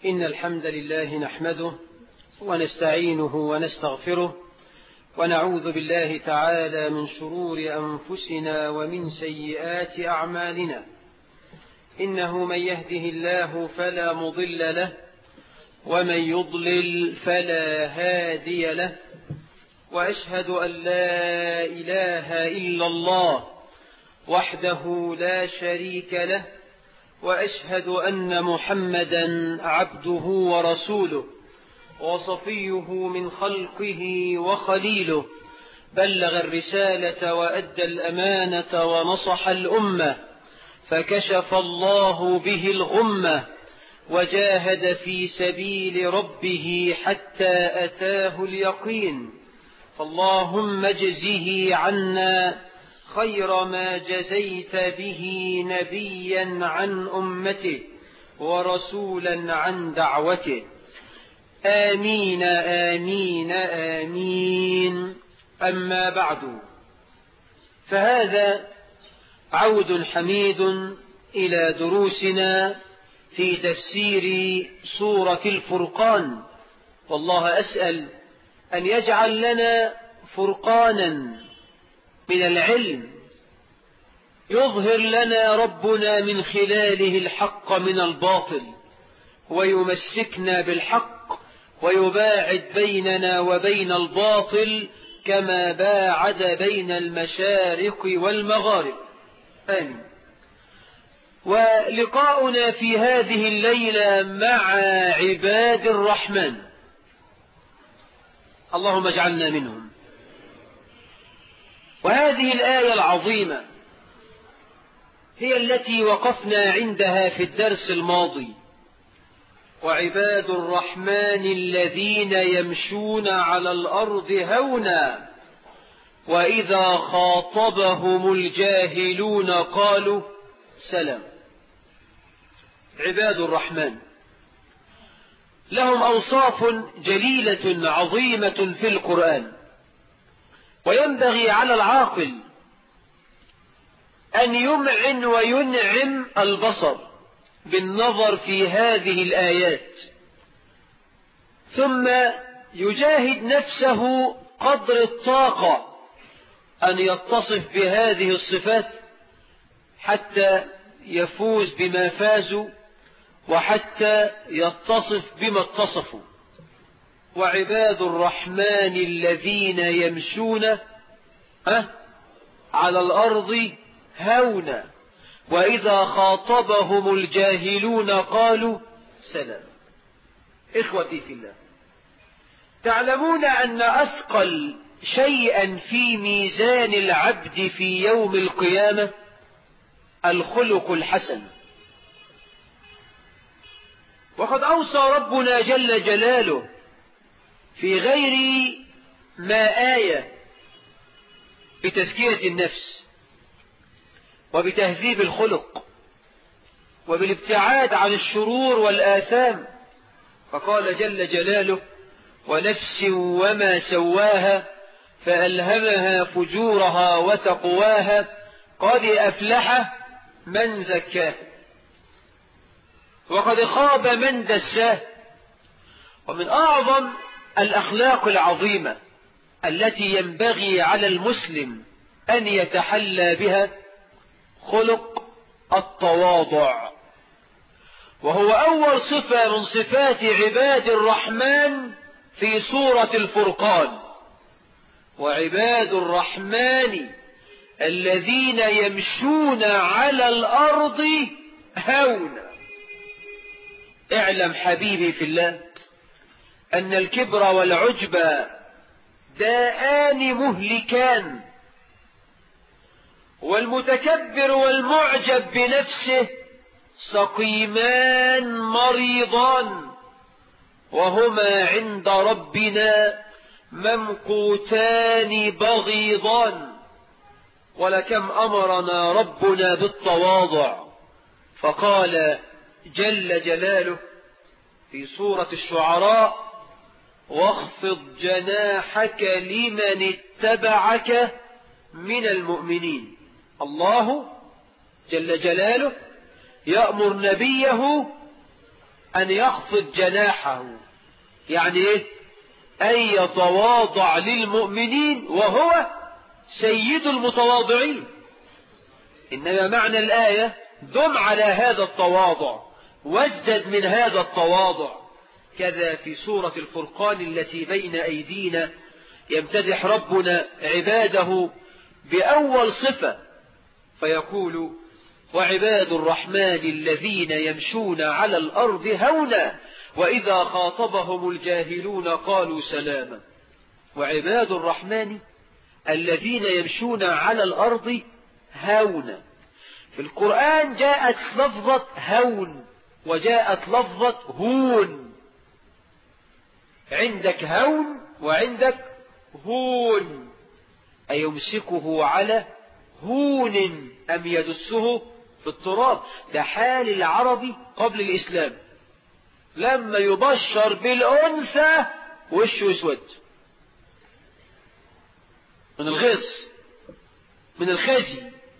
إن الحمد لله نحمده ونستعينه ونستغفره ونعوذ بالله تعالى من شرور أنفسنا ومن سيئات أعمالنا إنه من يهده الله فلا مضل له ومن يضلل فلا هادي له وأشهد أن لا إله إلا الله وحده لا شريك له وأشهد أن محمدا عبده ورسوله وصفيه من خلقه وخليله بلغ الرسالة وأدى الأمانة ونصح الأمة فكشف الله به الغمة وجاهد في سبيل ربه حتى أتاه اليقين فاللهم اجزه عنا خير ما جزيت به نبيا عن أمته ورسولا عن دعوته آمين آمين آمين أما بعد فهذا عود حميد إلى دروسنا في تفسير سورة الفرقان والله أسأل أن يجعل لنا فرقانا من العلم يظهر لنا ربنا من خلاله الحق من الباطل ويمسكنا بالحق ويباعد بيننا وبين الباطل كما باعد بين المشارق والمغارب آمين ولقاؤنا في هذه الليلة مع عباد الرحمن اللهم اجعلنا منهم وهذه الآية العظيمة هي التي وقفنا عندها في الدرس الماضي وعباد الرحمن الذين يمشون على الأرض هونا وإذا خاطبهم الجاهلون قالوا سلام عباد الرحمن لهم أوصاف جليلة عظيمة في القرآن وينبغي على العاقل أن يمعن وينعم البصر بالنظر في هذه الآيات ثم يجاهد نفسه قدر الطاقة أن يتصف بهذه الصفات حتى يفوز بما فازوا وحتى يتصف بما اتصفوا وعباد الرحمن الذين يمشون على الأرض هونا وإذا خاطبهم الجاهلون قالوا سلام إخوتي في الله تعلمون أن أثقل شيئا في ميزان العبد في يوم القيامة الخلق الحسن وقد أوصى ربنا جل جلاله في غير ما آية بتزكية النفس وبتهذيب الخلق وبالابتعاد عن الشرور والآثام فقال جل جلاله ونفس وما سواها فألهمها فجورها وتقواها قد أفلح من زكاه وقد خاب من دساه ومن أعظم الأخلاق العظيمة التي ينبغي على المسلم أن يتحلى بها خلق التواضع وهو أول صفة من صفات عباد الرحمن في سورة الفرقان وعباد الرحمن الذين يمشون على الأرض هونا اعلم حبيبي في الله أن الكبر والعجب داءان مهلكان والمتكبر والمعجب بنفسه سقيمان مريضان وهما عند ربنا ممقوتان بغيضان ولكم أمرنا ربنا بالتواضع فقال جل جلاله في سورة الشعراء واخفض جناحك لمن اتبعك من المؤمنين الله جل جلاله يأمر نبيه أن يخفض جناحه يعني إيه أن يتواضع للمؤمنين وهو سيد المتواضعين إنما معنى الآية دم على هذا التواضع وازدد من هذا التواضع كذا في سورة الفرقان التي بين أيدينا يمتدح ربنا عباده بأول صفة فيقول وعباد الرحمن الذين يمشون على الأرض هونا وإذا خاطبهم الجاهلون قالوا سلاما وعباد الرحمن الذين يمشون على الأرض هونا في القرآن جاءت لفظة هون وجاءت لفظة هون عندك هون وعندك هون أيمسكه على هون أم يدسه في التراب ده حال العربي قبل الإسلام لما يبشر بالأنثى وشه اسود من الغيظ من الخزي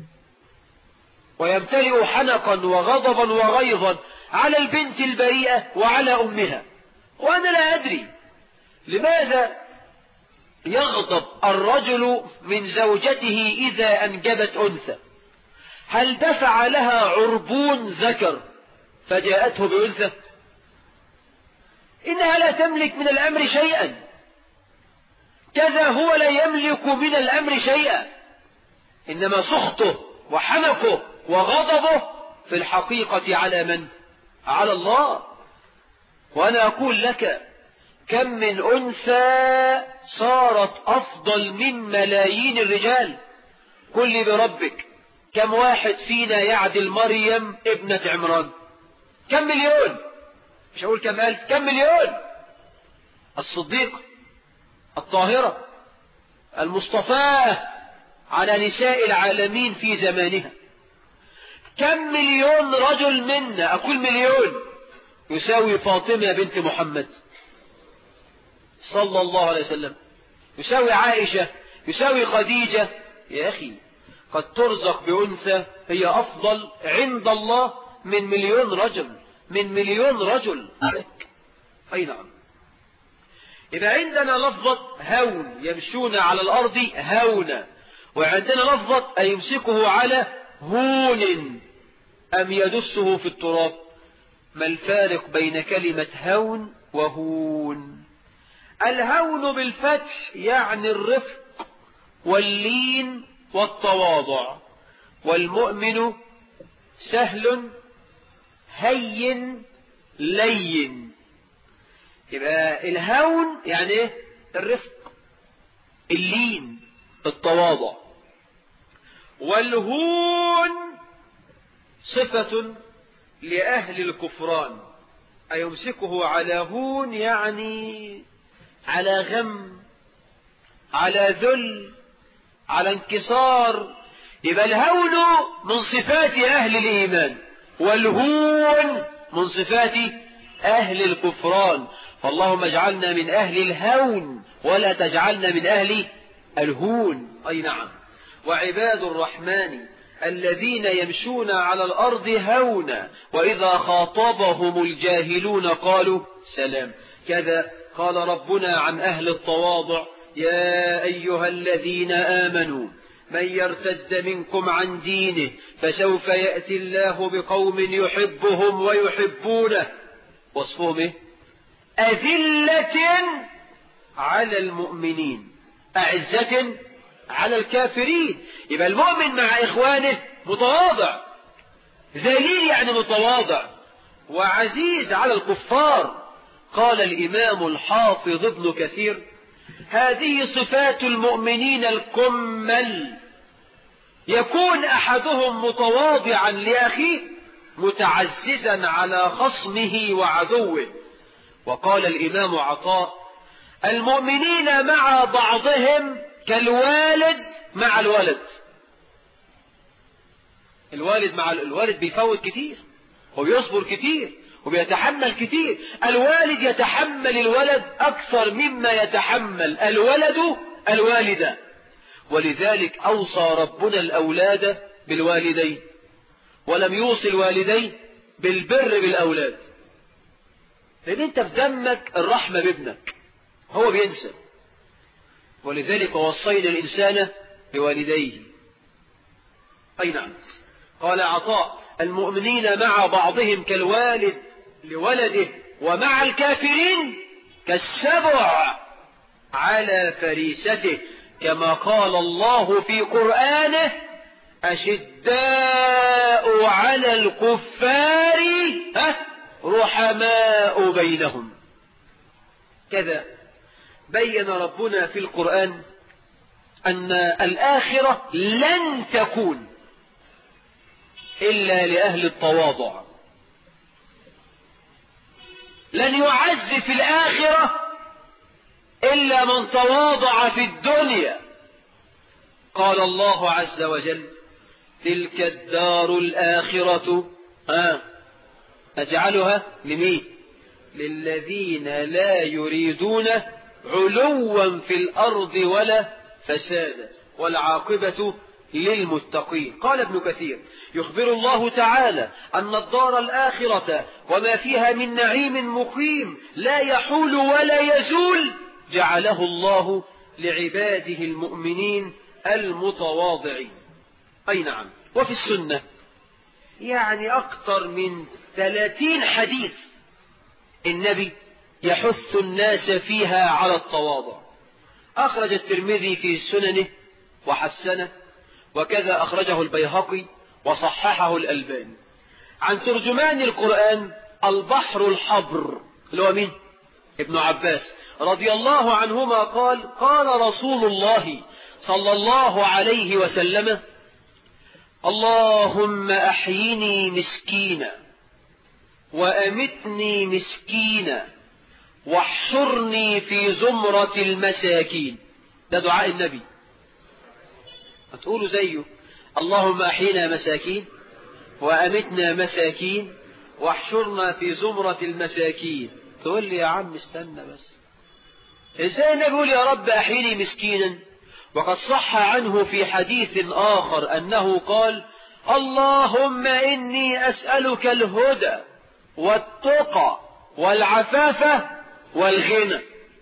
ويمتلئ حنقا وغضبا وغيظا على البنت البريئة وعلى أمها وأنا لا أدري لماذا يغضب الرجل من زوجته إذا أنجبت أنثى هل دفع لها عربون ذكر فجاءته بأنثى إنها لا تملك من الأمر شيئا كذا هو لا يملك من الأمر شيئا إنما سخطه وحنقه وغضبه في الحقيقة على من؟ على الله وأنا أقول لك كم من أنثى صارت أفضل من ملايين الرجال قل بربك كم واحد فينا يعدل مريم ابنة عمران كم مليون مش هقول كم ألف كم مليون الصديق الطاهرة المصطفاة على نساء العالمين في زمانها كم مليون رجل منا أقول مليون يساوي فاطمة بنت محمد صلى الله عليه وسلم يساوي عائشة يساوي خديجة يا أخي قد ترزق بأنثى هي أفضل عند الله من مليون رجل من مليون رجل أي نعم إذا عندنا لفظة هون يمشون على الأرض هونا وعندنا لفظة أن يمسكه على هون أم يدسه في التراب ما الفارق بين كلمة هون وهون الهون بالفتح يعني الرفق واللين والتواضع والمؤمن سهل هين لين يبقى الهون يعني ايه الرفق اللين التواضع والهون صفة لأهل الكفران أيمسكه على هون يعني على غم على ذل على انكسار يبقى الهون من صفات أهل الإيمان والهون من صفات أهل الكفران فاللهم اجعلنا من أهل الهون ولا تجعلنا من أهل الهون أي نعم وعباد الرحمن الذين يمشون على الأرض هونا وإذا خاطبهم الجاهلون قالوا سلام كذا قال ربنا عن أهل التواضع يا أيها الذين آمنوا من يرتد منكم عن دينه فسوف يأتي الله بقوم يحبهم ويحبونه وصفهم إيه؟ أذلة على المؤمنين أعزة على الكافرين يبقى المؤمن مع إخوانه متواضع ذليل يعني متواضع وعزيز على الكفار قال الإمام الحافظ ابن كثير هذه صفات المؤمنين الكمل يكون أحدهم متواضعا لأخيه متعززا على خصمه وعدوه وقال الإمام عطاء المؤمنين مع بعضهم كالوالد مع الولد الوالد مع الوالد بيفوت كتير وبيصبر كتير وبيتحمل كتير الوالد يتحمل الولد أكثر مما يتحمل الولد الوالدة ولذلك أوصى ربنا الأولاد بالوالدين ولم يوصي الوالدين بالبر بالأولاد لأن أنت في دمك الرحمة بابنك هو بينسى ولذلك وصينا الإنسان بوالديه أي نعم قال عطاء المؤمنين مع بعضهم كالوالد لولده ومع الكافرين كالسبع على فريسته كما قال الله في قرآنه أشداء على الكفار رحماء بينهم كذا بين ربنا في القرآن أن الآخرة لن تكون إلا لأهل التواضع لن يعز في الآخرة إلا من تواضع في الدنيا قال الله عز وجل تلك الدار الآخرة آه أجعلها لمين للذين لا يريدون علوا في الأرض ولا فسادا والعاقبة للمتقين قال ابن كثير يخبر الله تعالى أن الدار الآخرة وما فيها من نعيم مقيم لا يحول ولا يزول جعله الله لعباده المؤمنين المتواضعين أي نعم وفي السنة يعني أكثر من ثلاثين حديث النبي يحث الناس فيها على التواضع أخرج الترمذي في سننه وحسنه وكذا أخرجه البيهقي وصححه الألباني عن ترجمان القرآن البحر الحبر اللي هو مين؟ ابن عباس رضي الله عنهما قال قال رسول الله صلى الله عليه وسلم اللهم أحيني مسكينا وأمتني مسكينا واحشرني في زمرة المساكين ده دعاء النبي هتقولوا زيه اللهم أحينا مساكين وأمتنا مساكين واحشرنا في زمرة المساكين تقول لي يا عم استنى بس ازاي النبي يقول يا رب أحيني مسكينا وقد صح عنه في حديث آخر أنه قال اللهم إني أسألك الهدى والتقى والعفاف والغنى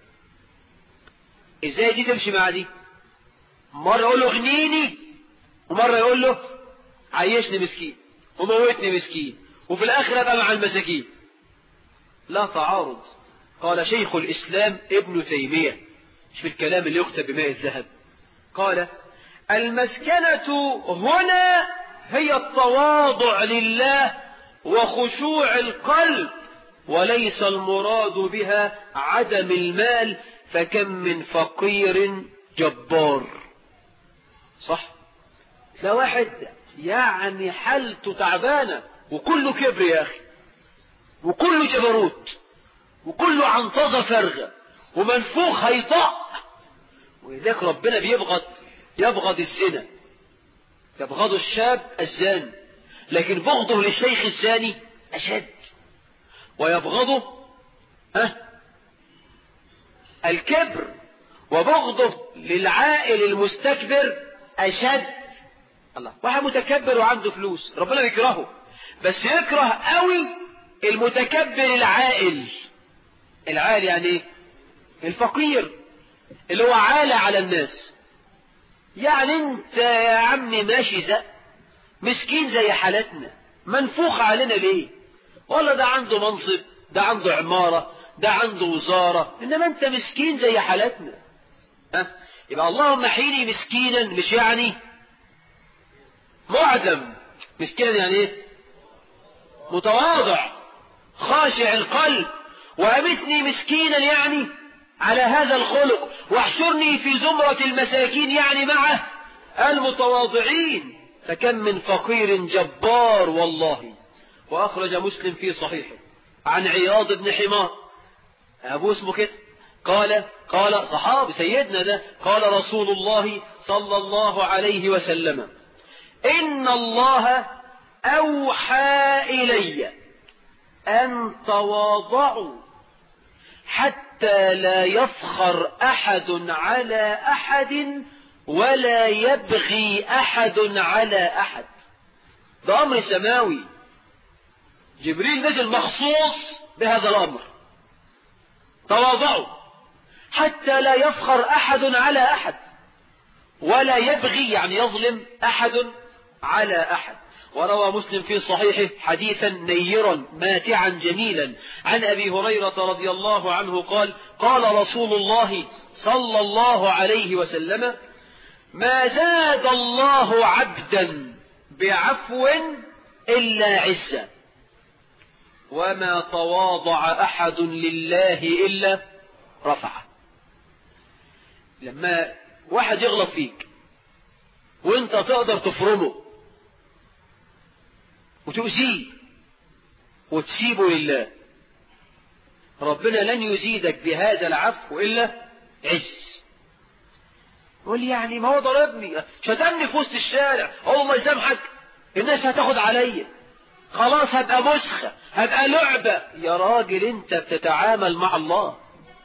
ازاي دي تمشي مع دي مرة يقول له اغنيني ومرة يقول له عيشني مسكين وموتني مسكين وفي الآخر أبقى مع المساكين لا تعارض قال شيخ الإسلام ابن تيمية مش في الكلام اللي يكتب بماء الذهب قال المسكنة هنا هي التواضع لله وخشوع القلب وليس المراد بها عدم المال فكم من فقير جبار صح لا واحد يعني حالته تعبانة وكله كبر يا أخي وكله جبروت وكله عنطزة فارغة ومنفوخ هيطق ولذلك ربنا بيبغض يبغض الزنا يبغض الشاب الزاني لكن بغضه للشيخ الزاني أشد ويبغضه ها الكبر وبغضه للعائل المستكبر أشد الله واحد متكبر وعنده فلوس ربنا بيكرهه بس يكره قوي المتكبر العائل العائل يعني ايه الفقير اللي هو عالة على الناس يعني انت يا عمي ماشي زق مسكين زي حالتنا منفوخ علينا ليه والله ده عنده منصب ده عنده عمارة ده عنده وزارة انما انت مسكين زي حالتنا ها يبقى اللهم حيني مسكينا مش يعني معدم مسكينا يعني ايه متواضع خاشع القلب وأمتني مسكينا يعني على هذا الخلق واحشرني في زمرة المساكين يعني مع المتواضعين فكم من فقير جبار والله وأخرج مسلم في صحيحه عن عياض بن حمار أبوه اسمه كده قال قال صحابي سيدنا ده قال رسول الله صلى الله عليه وسلم إن الله أوحى إلي أن تواضعوا حتى لا يفخر أحد على أحد ولا يبغي أحد على أحد ده أمر سماوي جبريل نزل مخصوص بهذا الأمر تواضعوا حتى لا يفخر أحد على أحد ولا يبغي يعني يظلم أحد على أحد وروى مسلم في صحيحه حديثا نيرا ماتعا جميلا عن أبي هريرة رضي الله عنه قال قال رسول الله صلى الله عليه وسلم ما زاد الله عبدا بعفو إلا عزا وما تواضع أحد لله إلا رفعه لما واحد يغلط فيك وانت تقدر تفرمه وتؤذيه وتسيبه لله ربنا لن يزيدك بهذا العفو إلا عز يقول يعني ما هو ضربني شتمني في وسط الشارع أول ما يسامحك الناس هتاخد عليا خلاص هبقى مسخة هبقى لعبة يا راجل انت بتتعامل مع الله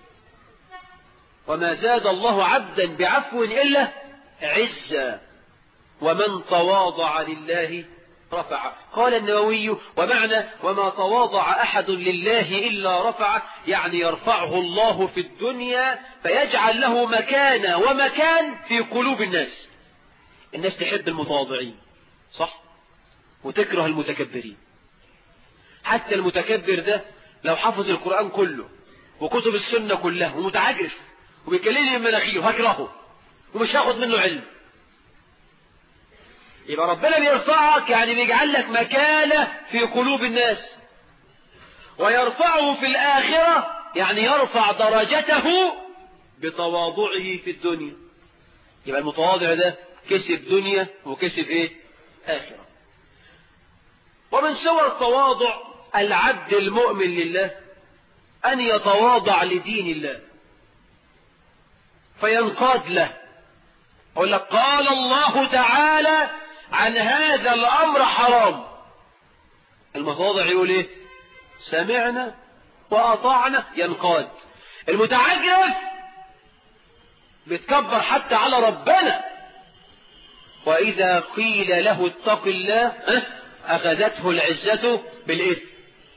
وما زاد الله عبدا بعفو إلا عزا ومن تواضع لله رفع قال النووي ومعنى وما تواضع أحد لله إلا رفع يعني يرفعه الله في الدنيا فيجعل له مكان ومكان في قلوب الناس الناس تحب المتواضعين صح وتكره المتكبرين حتى المتكبر ده لو حفظ القرآن كله وكتب السنة كلها ومتعجرف وبيكلمني من مناخيره هكرهه ومش هاخد منه علم يبقى ربنا بيرفعك يعني بيجعل لك مكانة في قلوب الناس ويرفعه في الآخرة يعني يرفع درجته بتواضعه في الدنيا يبقى المتواضع ده كسب دنيا وكسب ايه آخرة ومن صور تواضع العبد المؤمن لله أن يتواضع لدين الله فينقاد له يقول لك قال الله تعالى عن هذا الأمر حرام المتواضع يقول ايه سمعنا وأطعنا ينقاد المتعجرف بيتكبر حتى على ربنا وإذا قيل له اتق الله أخذته العزة بالإثم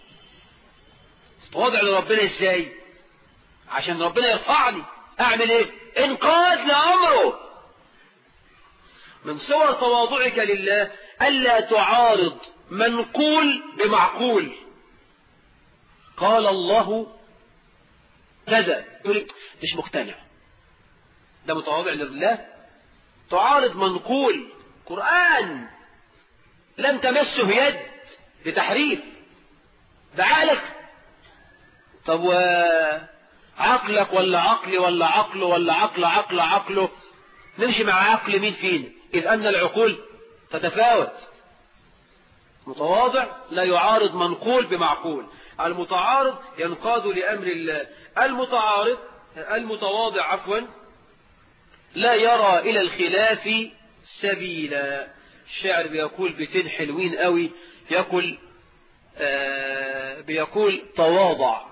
تواضع لربنا ازاي عشان ربنا يرفعني أعمل إيه انقاد لأمره من صور تواضعك لله ألا تعارض منقول بمعقول قال الله كذا تقول مش مقتنع ده متواضع لله تعارض منقول قرآن لم تمسه يد بتحريف بعقلك طب عقلك ولا عقلي ولا عقله ولا عقل عقل عقله نمشي مع عقل مين فينا إذ أن العقول تتفاوت متواضع لا يعارض منقول بمعقول المتعارض ينقاد لأمر الله المتعارض المتواضع عفوا لا يرى إلى الخلاف سبيلا الشاعر بيقول بيتين حلوين قوي بيقول آه بيقول تواضع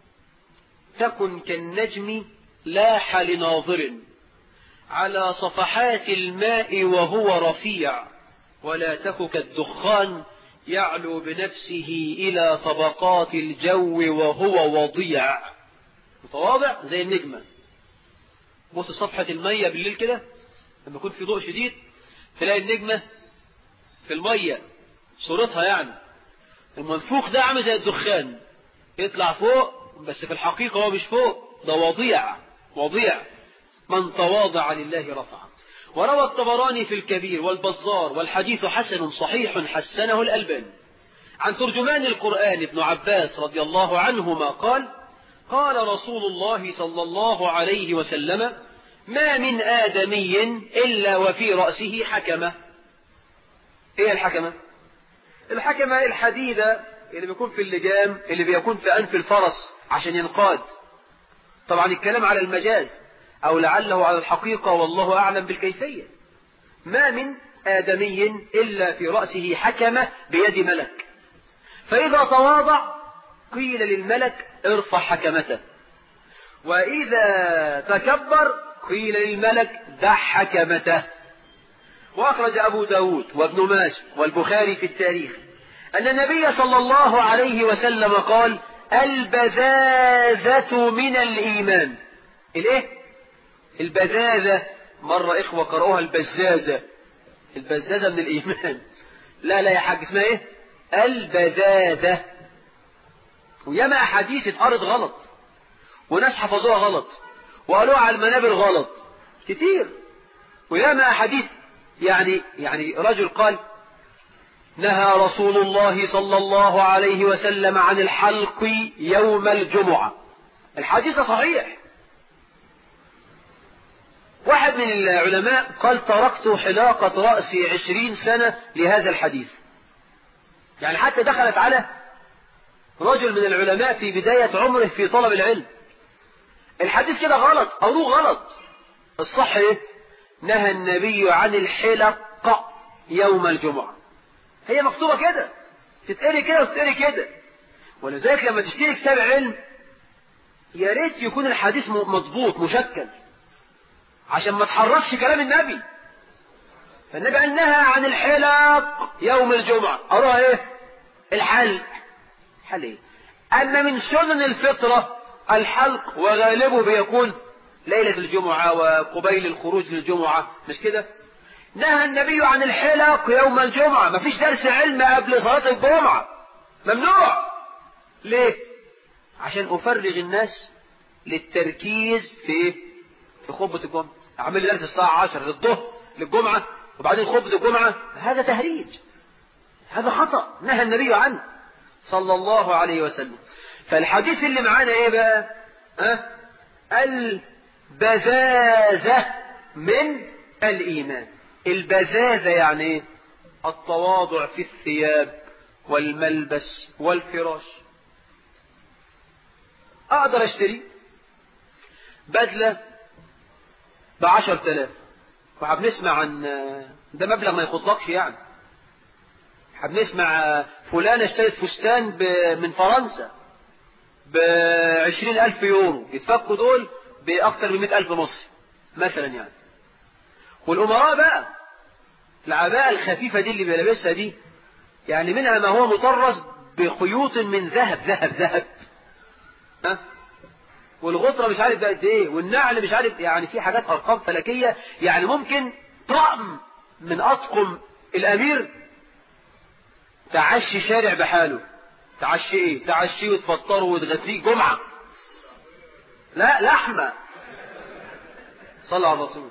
تكن كالنجم لاح لناظر على صفحات الماء وهو رفيع ولا تك كالدخان يعلو بنفسه إلى طبقات الجو وهو وضيع متواضع زي النجمة بص صفحة المية بالليل كده لما يكون في ضوء شديد تلاقي النجمة في المية صورتها يعني المنفوخ ده عامل زي الدخان يطلع فوق بس في الحقيقة هو مش فوق ده وضيع وضيع من تواضع لله رفعه وروى الطبراني في الكبير والبزار والحديث حسن صحيح حسنه الألباني عن ترجمان القرآن ابن عباس رضي الله عنهما قال قال رسول الله صلى الله عليه وسلم ما من آدمي إلا وفي رأسه حكمة إيه الحكمة الحكمة الحديدة اللي بيكون في اللجام اللي بيكون في أنف الفرس عشان ينقاد طبعا الكلام على المجاز أو لعله على الحقيقة والله أعلم بالكيفية ما من آدمي إلا في رأسه حكمة بيد ملك فإذا تواضع قيل للملك ارفع حكمته وإذا تكبر قيل للملك دع حكمته وأخرج أبو داود وابن ماجه والبخاري في التاريخ أن النبي صلى الله عليه وسلم قال البذاذة من الإيمان الايه البذاذة مرة إخوة قرأوها البزازة البزازة من الإيمان لا لا يا حاج اسمها ايه البذاذة وياما أحاديث اتقرت غلط وناس حفظوها غلط وقالوها على المنابر غلط كتير وياما أحاديث يعني يعني رجل قال نهى رسول الله صلى الله عليه وسلم عن الحلق يوم الجمعة الحديث صحيح واحد من العلماء قال تركت حلاقة رأسي عشرين سنة لهذا الحديث يعني حتى دخلت على رجل من العلماء في بداية عمره في طلب العلم الحديث كده غلط قالوه غلط الصح ايه نهى النبي عن الحلق يوم الجمعة هي مكتوبة كده تتقري كده وتتقري كده ولذلك لما تشتري كتاب علم يا ريت يكون الحديث مضبوط مشكل عشان ما تحرفش كلام النبي فالنبي قال نهى عن الحلق يوم الجمعة أروها ايه الحلق حل ايه أما من سنن الفطرة الحلق وغالبه بيكون ليلة الجمعة وقبيل الخروج للجمعة مش كده نهى النبي عن الحلق يوم الجمعة ما فيش درس علم قبل صلاة الجمعة ممنوع ليه عشان أفرغ الناس للتركيز في ايه في خطبة الجمعة أعمل لي درس الساعة 10 للظهر للجمعة وبعدين خطبة الجمعة هذا تهريج هذا خطأ نهى النبي عنه صلى الله عليه وسلم فالحديث اللي معانا ايه بقى ها البذاذة من الإيمان البذاذة يعني ايه التواضع في الثياب والملبس والفراش اقدر اشتري بدلة بعشر تلاف وحبنسمع عن ده مبلغ ما يخطلقش يعني حبنسمع فلان اشترت فستان ب... من فرنسا بعشرين ألف يورو يتفكوا دول بأكثر من مئة ألف مصري مثلا يعني والأمراء بقى العباءة الخفيفة دي اللي بيلبسها دي يعني منها ما هو مطرز بخيوط من ذهب ذهب ذهب ها والغطرة مش عارف بقد ايه والنعل مش عارف يعني في حاجات ارقام فلكية يعني ممكن طقم من اطقم الامير تعشي شارع بحاله تعشي ايه تعشيه وتفطره وتغذيه جمعة لا لحمة صلى على الرسول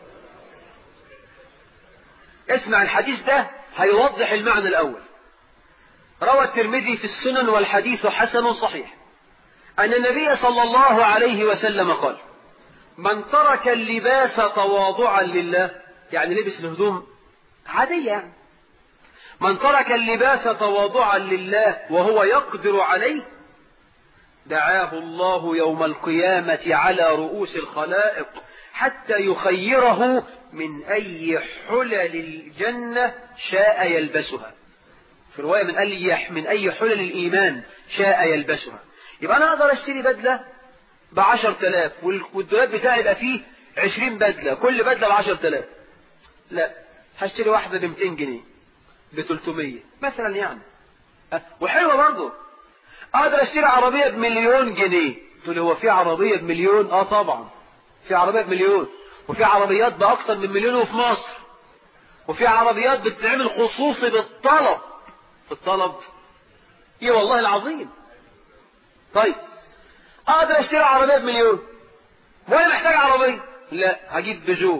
اسمع الحديث ده هيوضح المعنى الاول روى الترمذي في السنن والحديث حسن صحيح أن النبي صلى الله عليه وسلم قال من ترك اللباس تواضعا لله يعني لبس الهدوم عادية يعني من ترك اللباس تواضعا لله وهو يقدر عليه دعاه الله يوم القيامة على رؤوس الخلائق حتى يخيره من أي حلل الجنة شاء يلبسها في رواية من أي من أي حلل الإيمان شاء يلبسها يبقى أنا أقدر أشتري بدلة بعشر تلاف والدولاب بتاعي يبقى فيه عشرين بدلة كل بدلة بعشر تلاف لا هشتري واحدة بمتين جنيه بتلتمية مثلا يعني وحلوة برضه أقدر أشتري عربية بمليون جنيه تقول هو في عربية بمليون آه طبعا في عربية بمليون وفي عربيات بأكتر من مليون وفي مصر وفي عربيات بتتعمل خصوصي بالطلب بالطلب ايه والله العظيم طيب اقدر اشتري عربية بمليون وانا محتاج عربية لا هجيب بيجو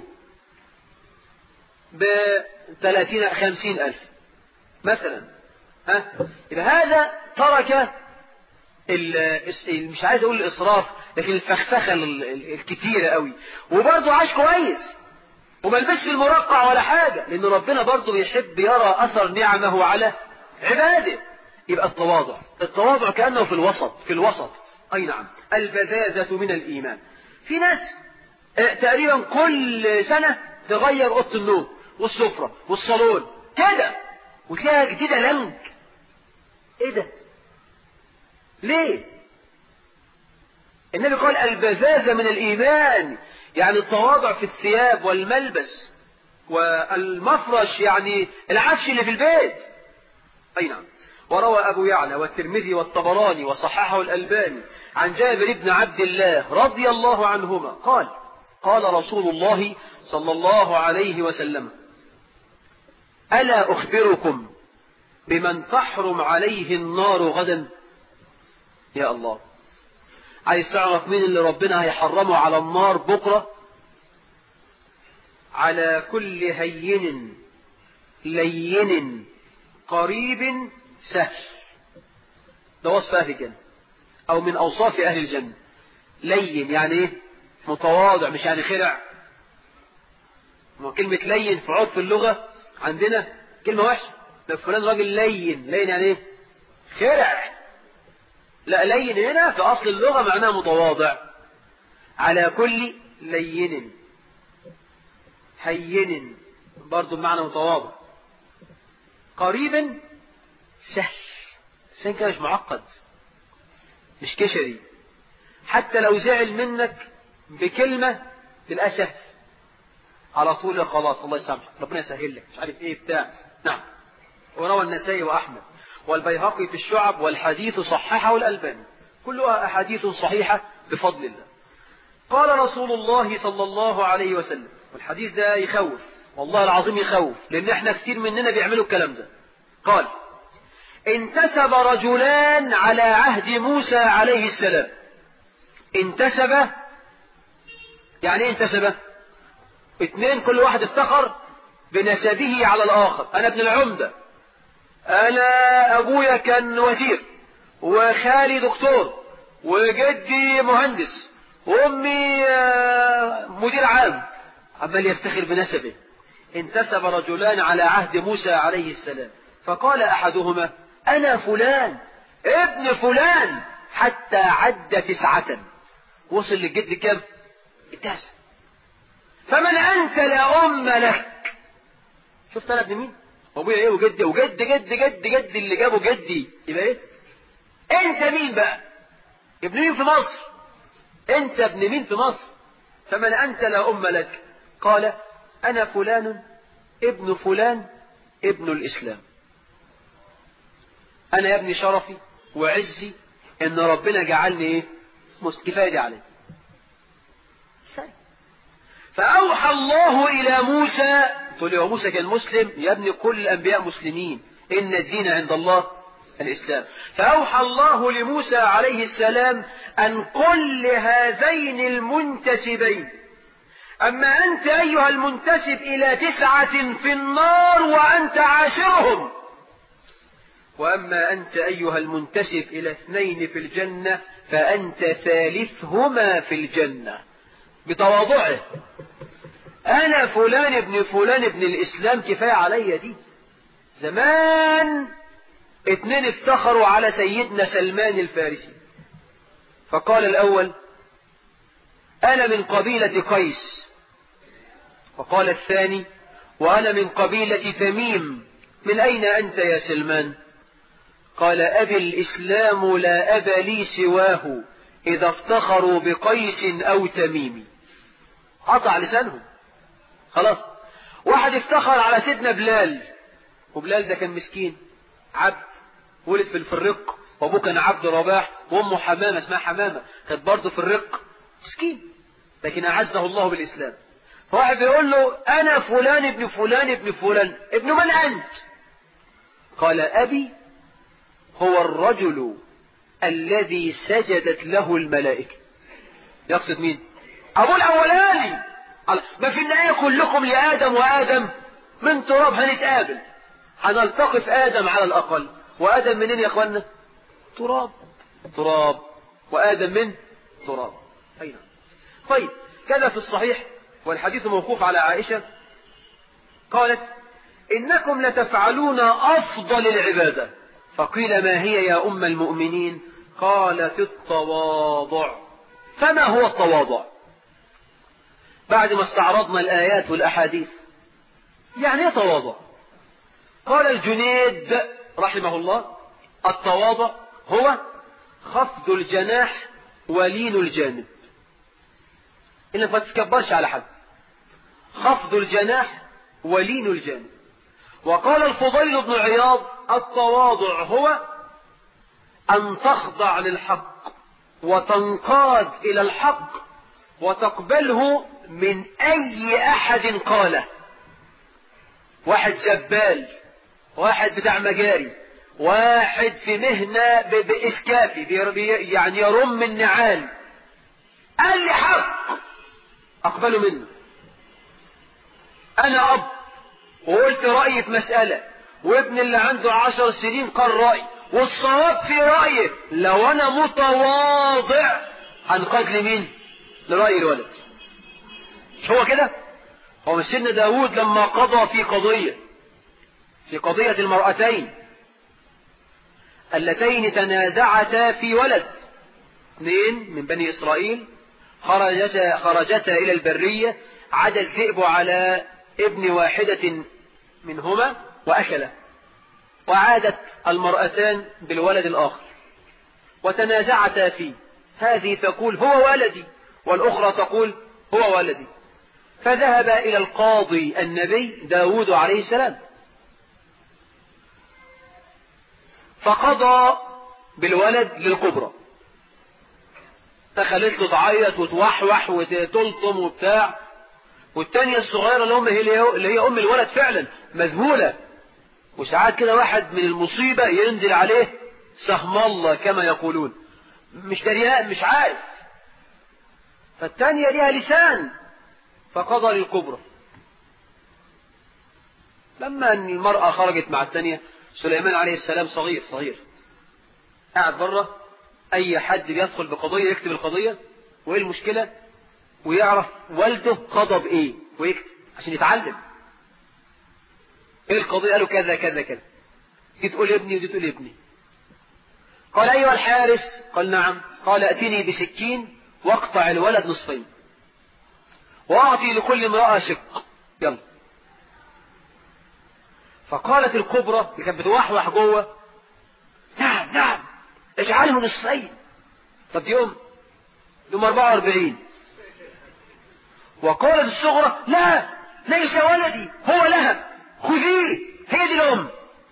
ب 30 50 الف مثلا ها يبقى هذا ترك ال مش عايز اقول الاسراف لكن الفخفخه الكتيره قوي وبرضه عاش كويس وما لبسش المرقع ولا حاجه لان ربنا برضه بيحب يرى اثر نعمه على عباده يبقى التواضع التواضع كانه في الوسط في الوسط اي نعم البذاذه من الايمان في ناس تقريبا كل سنه تغير اوضه النوم والسفره والصالون كده وتلاقيها جديده لنج ايه ده ليه النبي قال البذاذة من الإيمان يعني التواضع في الثياب والملبس والمفرش يعني العفش اللي في البيت أي نعم وروى أبو يعلى والترمذي والطبراني وصححه الألباني عن جابر بن عبد الله رضي الله عنهما قال قال رسول الله صلى الله عليه وسلم ألا أخبركم بمن تحرم عليه النار غدا يا الله عايز تعرف مين اللي ربنا هيحرمه على النار بكرة على كل هين لين قريب سهل ده وصف أهل الجنة أو من أوصاف أهل الجنة لين يعني إيه متواضع مش يعني خرع كلمة لين في عرف اللغة عندنا كلمة وحشة ده فلان راجل لين لين يعني إيه خرع لا لين هنا في أصل اللغة معناه متواضع على كل لين هين برضو بمعنى متواضع قريب سهل الإنسان كده مش معقد مش كشري حتى لو زعل منك بكلمة تبقى سهل على طول خلاص الله يسامحك ربنا يسهل لك مش عارف ايه بتاع نعم وروى النسائي وأحمد والبيهقي في الشعب والحديث صححه الألباني كلها أحاديث صحيحة بفضل الله قال رسول الله صلى الله عليه وسلم والحديث ده يخوف والله العظيم يخوف لأن احنا كتير مننا بيعملوا الكلام ده قال انتسب رجلان على عهد موسى عليه السلام انتسب يعني ايه انتسب اتنين كل واحد افتخر بنسبه على الآخر أنا ابن العمدة أنا أبويا كان وزير وخالي دكتور وجدي مهندس وأمي مدير عام عمال يفتخر بنسبه انتسب رجلان على عهد موسى عليه السلام فقال أحدهما أنا فلان ابن فلان حتى عد تسعة وصل للجد كم التاسع فمن أنت لا أم لك شفت أنا ابن مين أبويا إيه وجدي وجد جد جد جد اللي جابه جدي يبقى إيه أنت مين بقى ابن مين في مصر أنت ابن مين في مصر فمن أنت لا أم لك قال أنا فلان ابن فلان ابن الإسلام أنا يا ابني شرفي وعزي إن ربنا جعلني إيه كفاية دي عليه فأوحى الله إلى موسى تقول لي هو موسى كان مسلم يا ابني كل الأنبياء مسلمين إن الدين عند الله الإسلام فأوحى الله لموسى عليه السلام أن قل لهذين المنتسبين أما أنت أيها المنتسب إلى تسعة في النار وأنت عاشرهم وأما أنت أيها المنتسب إلى اثنين في الجنة فأنت ثالثهما في الجنة بتواضعه أنا فلان ابن فلان ابن الإسلام كفاية عليا دي زمان اتنين افتخروا على سيدنا سلمان الفارسي فقال الأول أنا من قبيلة قيس وقال الثاني وأنا من قبيلة تميم من أين أنت يا سلمان قال أبي الإسلام لا أب لي سواه إذا افتخروا بقيس أو تميم قطع لسانهم خلاص واحد افتخر على سيدنا بلال وبلال ده كان مسكين عبد ولد في الرق وابوه كان عبد رباح وامه حمامه اسمها حمامه كانت برضه في الرق مسكين لكن اعزه الله بالاسلام فواحد بيقول له انا فلان ابن فلان ابن فلان ابن من انت قال ابي هو الرجل الذي سجدت له الملائكه يقصد مين ابو الاولاني ما في النهايه كلكم لادم وادم من تراب هنتقابل هنلتقي في ادم على الاقل وادم منين يا اخوانا تراب تراب وادم من تراب اي نعم طيب كذا في الصحيح والحديث موقوف على عائشه قالت انكم لتفعلون افضل العباده فقيل ما هي يا ام المؤمنين قالت التواضع فما هو التواضع بعد ما استعرضنا الآيات والأحاديث يعني ايه تواضع قال الجنيد رحمه الله التواضع هو خفض الجناح ولين الجانب انك ما تتكبرش على حد خفض الجناح ولين الجانب وقال الفضيل بن عياض التواضع هو أن تخضع للحق وتنقاد إلى الحق وتقبله من أي أحد قاله واحد زبال واحد بتاع مجاري واحد في مهنة بإسكافي يعني يرم النعال قال لي حق أقبله منه أنا أب وقلت رأيي في مسألة وابن اللي عنده عشر سنين قال رأي والصواب في رأيه لو أنا متواضع هنقاد لمين لرأي الولد مش هو كده هو مش سيدنا داود لما قضى في قضية في قضية المرأتين اللتين تنازعتا في ولد اثنين من بني إسرائيل خرجتا, خرجتا إلى البرية عدا الذئب على ابن واحدة منهما وأكله وعادت المرأتان بالولد الآخر وتنازعتا فيه هذه تقول هو ولدي والأخرى تقول هو ولدي فذهب إلى القاضي النبي داود عليه السلام فقضى بالولد للكبرى دخلت له تعيط وتوحوح وتلطم وبتاع والتانية الصغيرة اللي هم هي اللي هي أم الولد فعلا مذهولة وساعات كده واحد من المصيبة ينزل عليه سهم الله كما يقولون مش دريان مش عارف فالتانية ليها لسان فقضى للكبرى لما المرأة خرجت مع الثانية سليمان عليه السلام صغير صغير قاعد بره أي حد بيدخل بقضية يكتب القضية وإيه المشكلة ويعرف والده قضى بإيه ويكتب عشان يتعلم إيه القضية قالوا كذا كذا كذا دي تقول ابني ودي تقول ابني قال أيها الحارس قال نعم قال أتني بسكين واقطع الولد نصفين وأعطي لكل امرأة شق يلا فقالت الكبرى اللي كانت بتوحوح جوه نعم نعم اجعله نصفين طب يوم يوم 44 وقالت الصغرى لا ليس ولدي هو لها خذيه هي دي الأم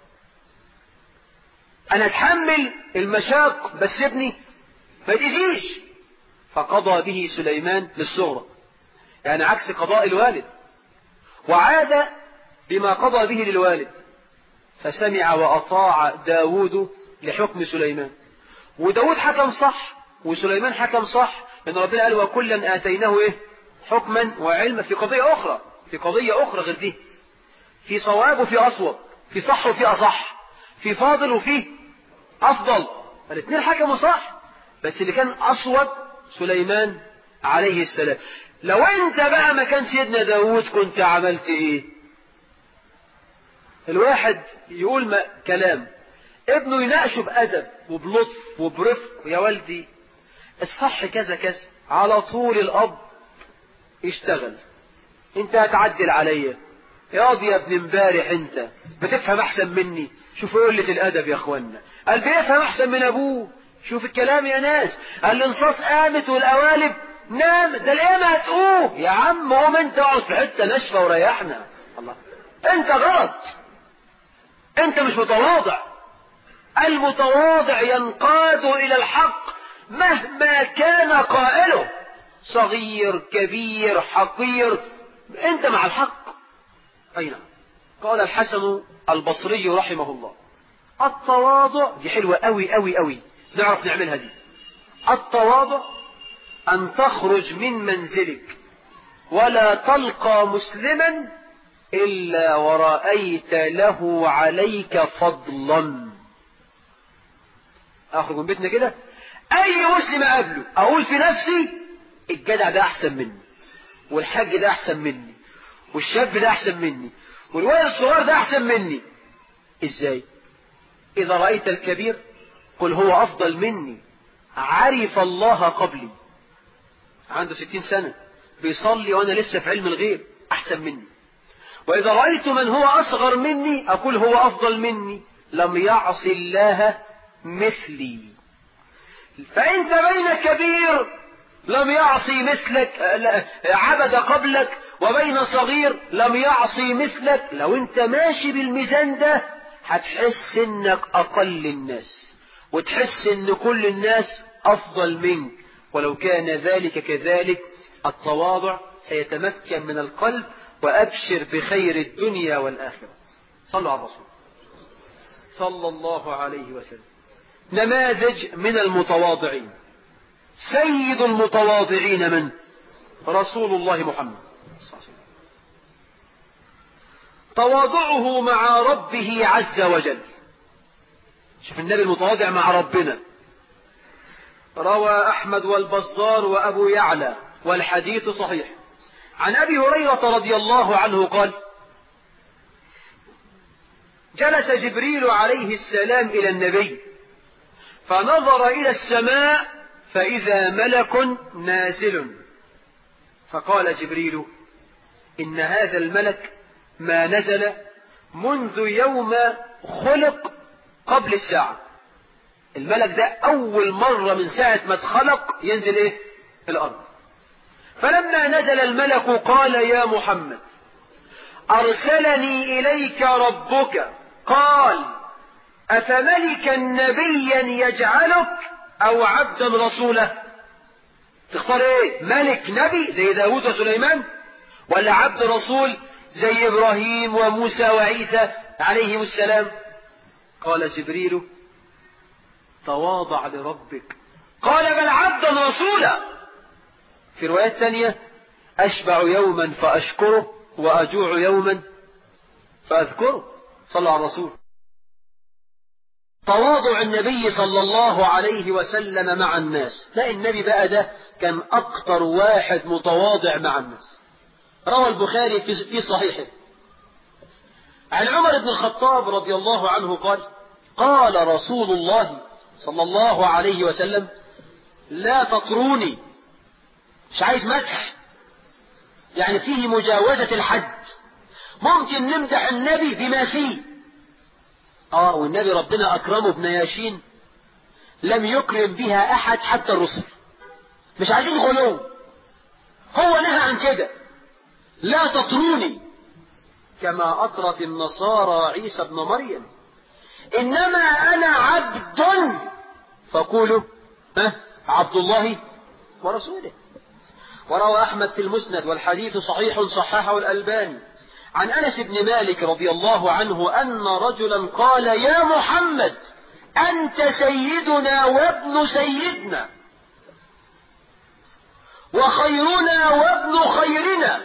أنا أتحمل المشاق بس ابني ما تأذيش فقضى به سليمان للصغرى يعني عكس قضاء الوالد وعاد بما قضى به للوالد فسمع وأطاع داود لحكم سليمان وداود حكم صح وسليمان حكم صح لأن ربنا قال وكلا آتيناه إيه حكما وعلما في قضية أخرى في قضية أخرى غير دي في صواب وفي أصوب في صح وفي أصح في فاضل وفي أفضل الاثنين حكموا صح بس اللي كان أصوب سليمان عليه السلام لو انت بقى مكان سيدنا داود كنت عملت ايه الواحد يقول ما كلام ابنه يناقشه بأدب وبلطف وبرفق يا والدي الصح كذا كذا على طول الأب يشتغل انت هتعدل عليا يا يا ابن امبارح انت بتفهم احسن مني شوف قلة الادب يا اخوانا قال بيفهم احسن من ابوه شوف الكلام يا ناس الانصاص قامت والقوالب نام ده القيامة هتقوم يا عم قوم انت اقعد في حتة ناشفة وريحنا الله انت غلط انت مش متواضع المتواضع ينقاد الى الحق مهما كان قائله صغير كبير حقير انت مع الحق اي نعم قال الحسن البصري رحمه الله التواضع دي حلوة قوي قوي قوي نعرف نعملها دي التواضع أن تخرج من منزلك ولا تلقى مسلما إلا ورأيت له عليك فضلا أخرج من بيتنا كده أي مسلم أقابله أقول في نفسي الجدع ده أحسن مني والحاج ده أحسن مني والشاب ده أحسن مني والولد الصغير ده أحسن مني إزاي إذا رأيت الكبير قل هو أفضل مني عرف الله قبلي عنده ستين سنة بيصلي وأنا لسه في علم الغيب أحسن مني وإذا رأيت من هو أصغر مني أقول هو أفضل مني لم يعص الله مثلي فأنت بين كبير لم يعصي مثلك عبد قبلك وبين صغير لم يعصي مثلك لو انت ماشي بالميزان ده هتحس انك اقل الناس وتحس ان كل الناس افضل منك ولو كان ذلك كذلك التواضع سيتمكن من القلب وابشر بخير الدنيا والاخره صلوا على الرسول صلى الله عليه وسلم نماذج من المتواضعين سيد المتواضعين من رسول الله محمد صلى الله عليه وسلم تواضعه مع ربه عز وجل شوف النبي المتواضع مع ربنا روى أحمد والبزار وأبو يعلى والحديث صحيح عن أبي هريرة رضي الله عنه قال جلس جبريل عليه السلام إلى النبي فنظر إلى السماء فإذا ملك نازل فقال جبريل إن هذا الملك ما نزل منذ يوم خلق قبل الساعة الملك ده أول مرة من ساعة ما اتخلق ينزل إيه الأرض فلما نزل الملك قال يا محمد أرسلني إليك ربك قال أفملكا نبيا يجعلك أو عبدا رسولا تختار ايه ملك نبي زي داود وسليمان ولا عبد رسول زي إبراهيم وموسى وعيسى عليهم السلام قال جبريل تواضع لربك قال بل عبدا رسولا في روايات ثانية أشبع يوما فأشكره وأجوع يوما فأذكره صلى على الرسول تواضع النبي صلى الله عليه وسلم مع الناس لا النبي بقى ده كان أكتر واحد متواضع مع الناس روى البخاري في صحيحه عن عمر بن الخطاب رضي الله عنه قال قال رسول الله صلى الله عليه وسلم لا تطروني مش عايز مدح يعني فيه مجاوزة الحد ممكن نمدح النبي بما فيه اه والنبي ربنا اكرمه بنياشين لم يكرم بها احد حتى الرسل مش عايزين غلو هو نهى عن كده لا تطروني كما أطرت النصارى عيسى بن مريم إنما أنا عبد فقولوا ها عبد الله ورسوله وروى أحمد في المسند والحديث صحيح صححه الألباني عن أنس بن مالك رضي الله عنه أن رجلا قال يا محمد أنت سيدنا وابن سيدنا وخيرنا وابن خيرنا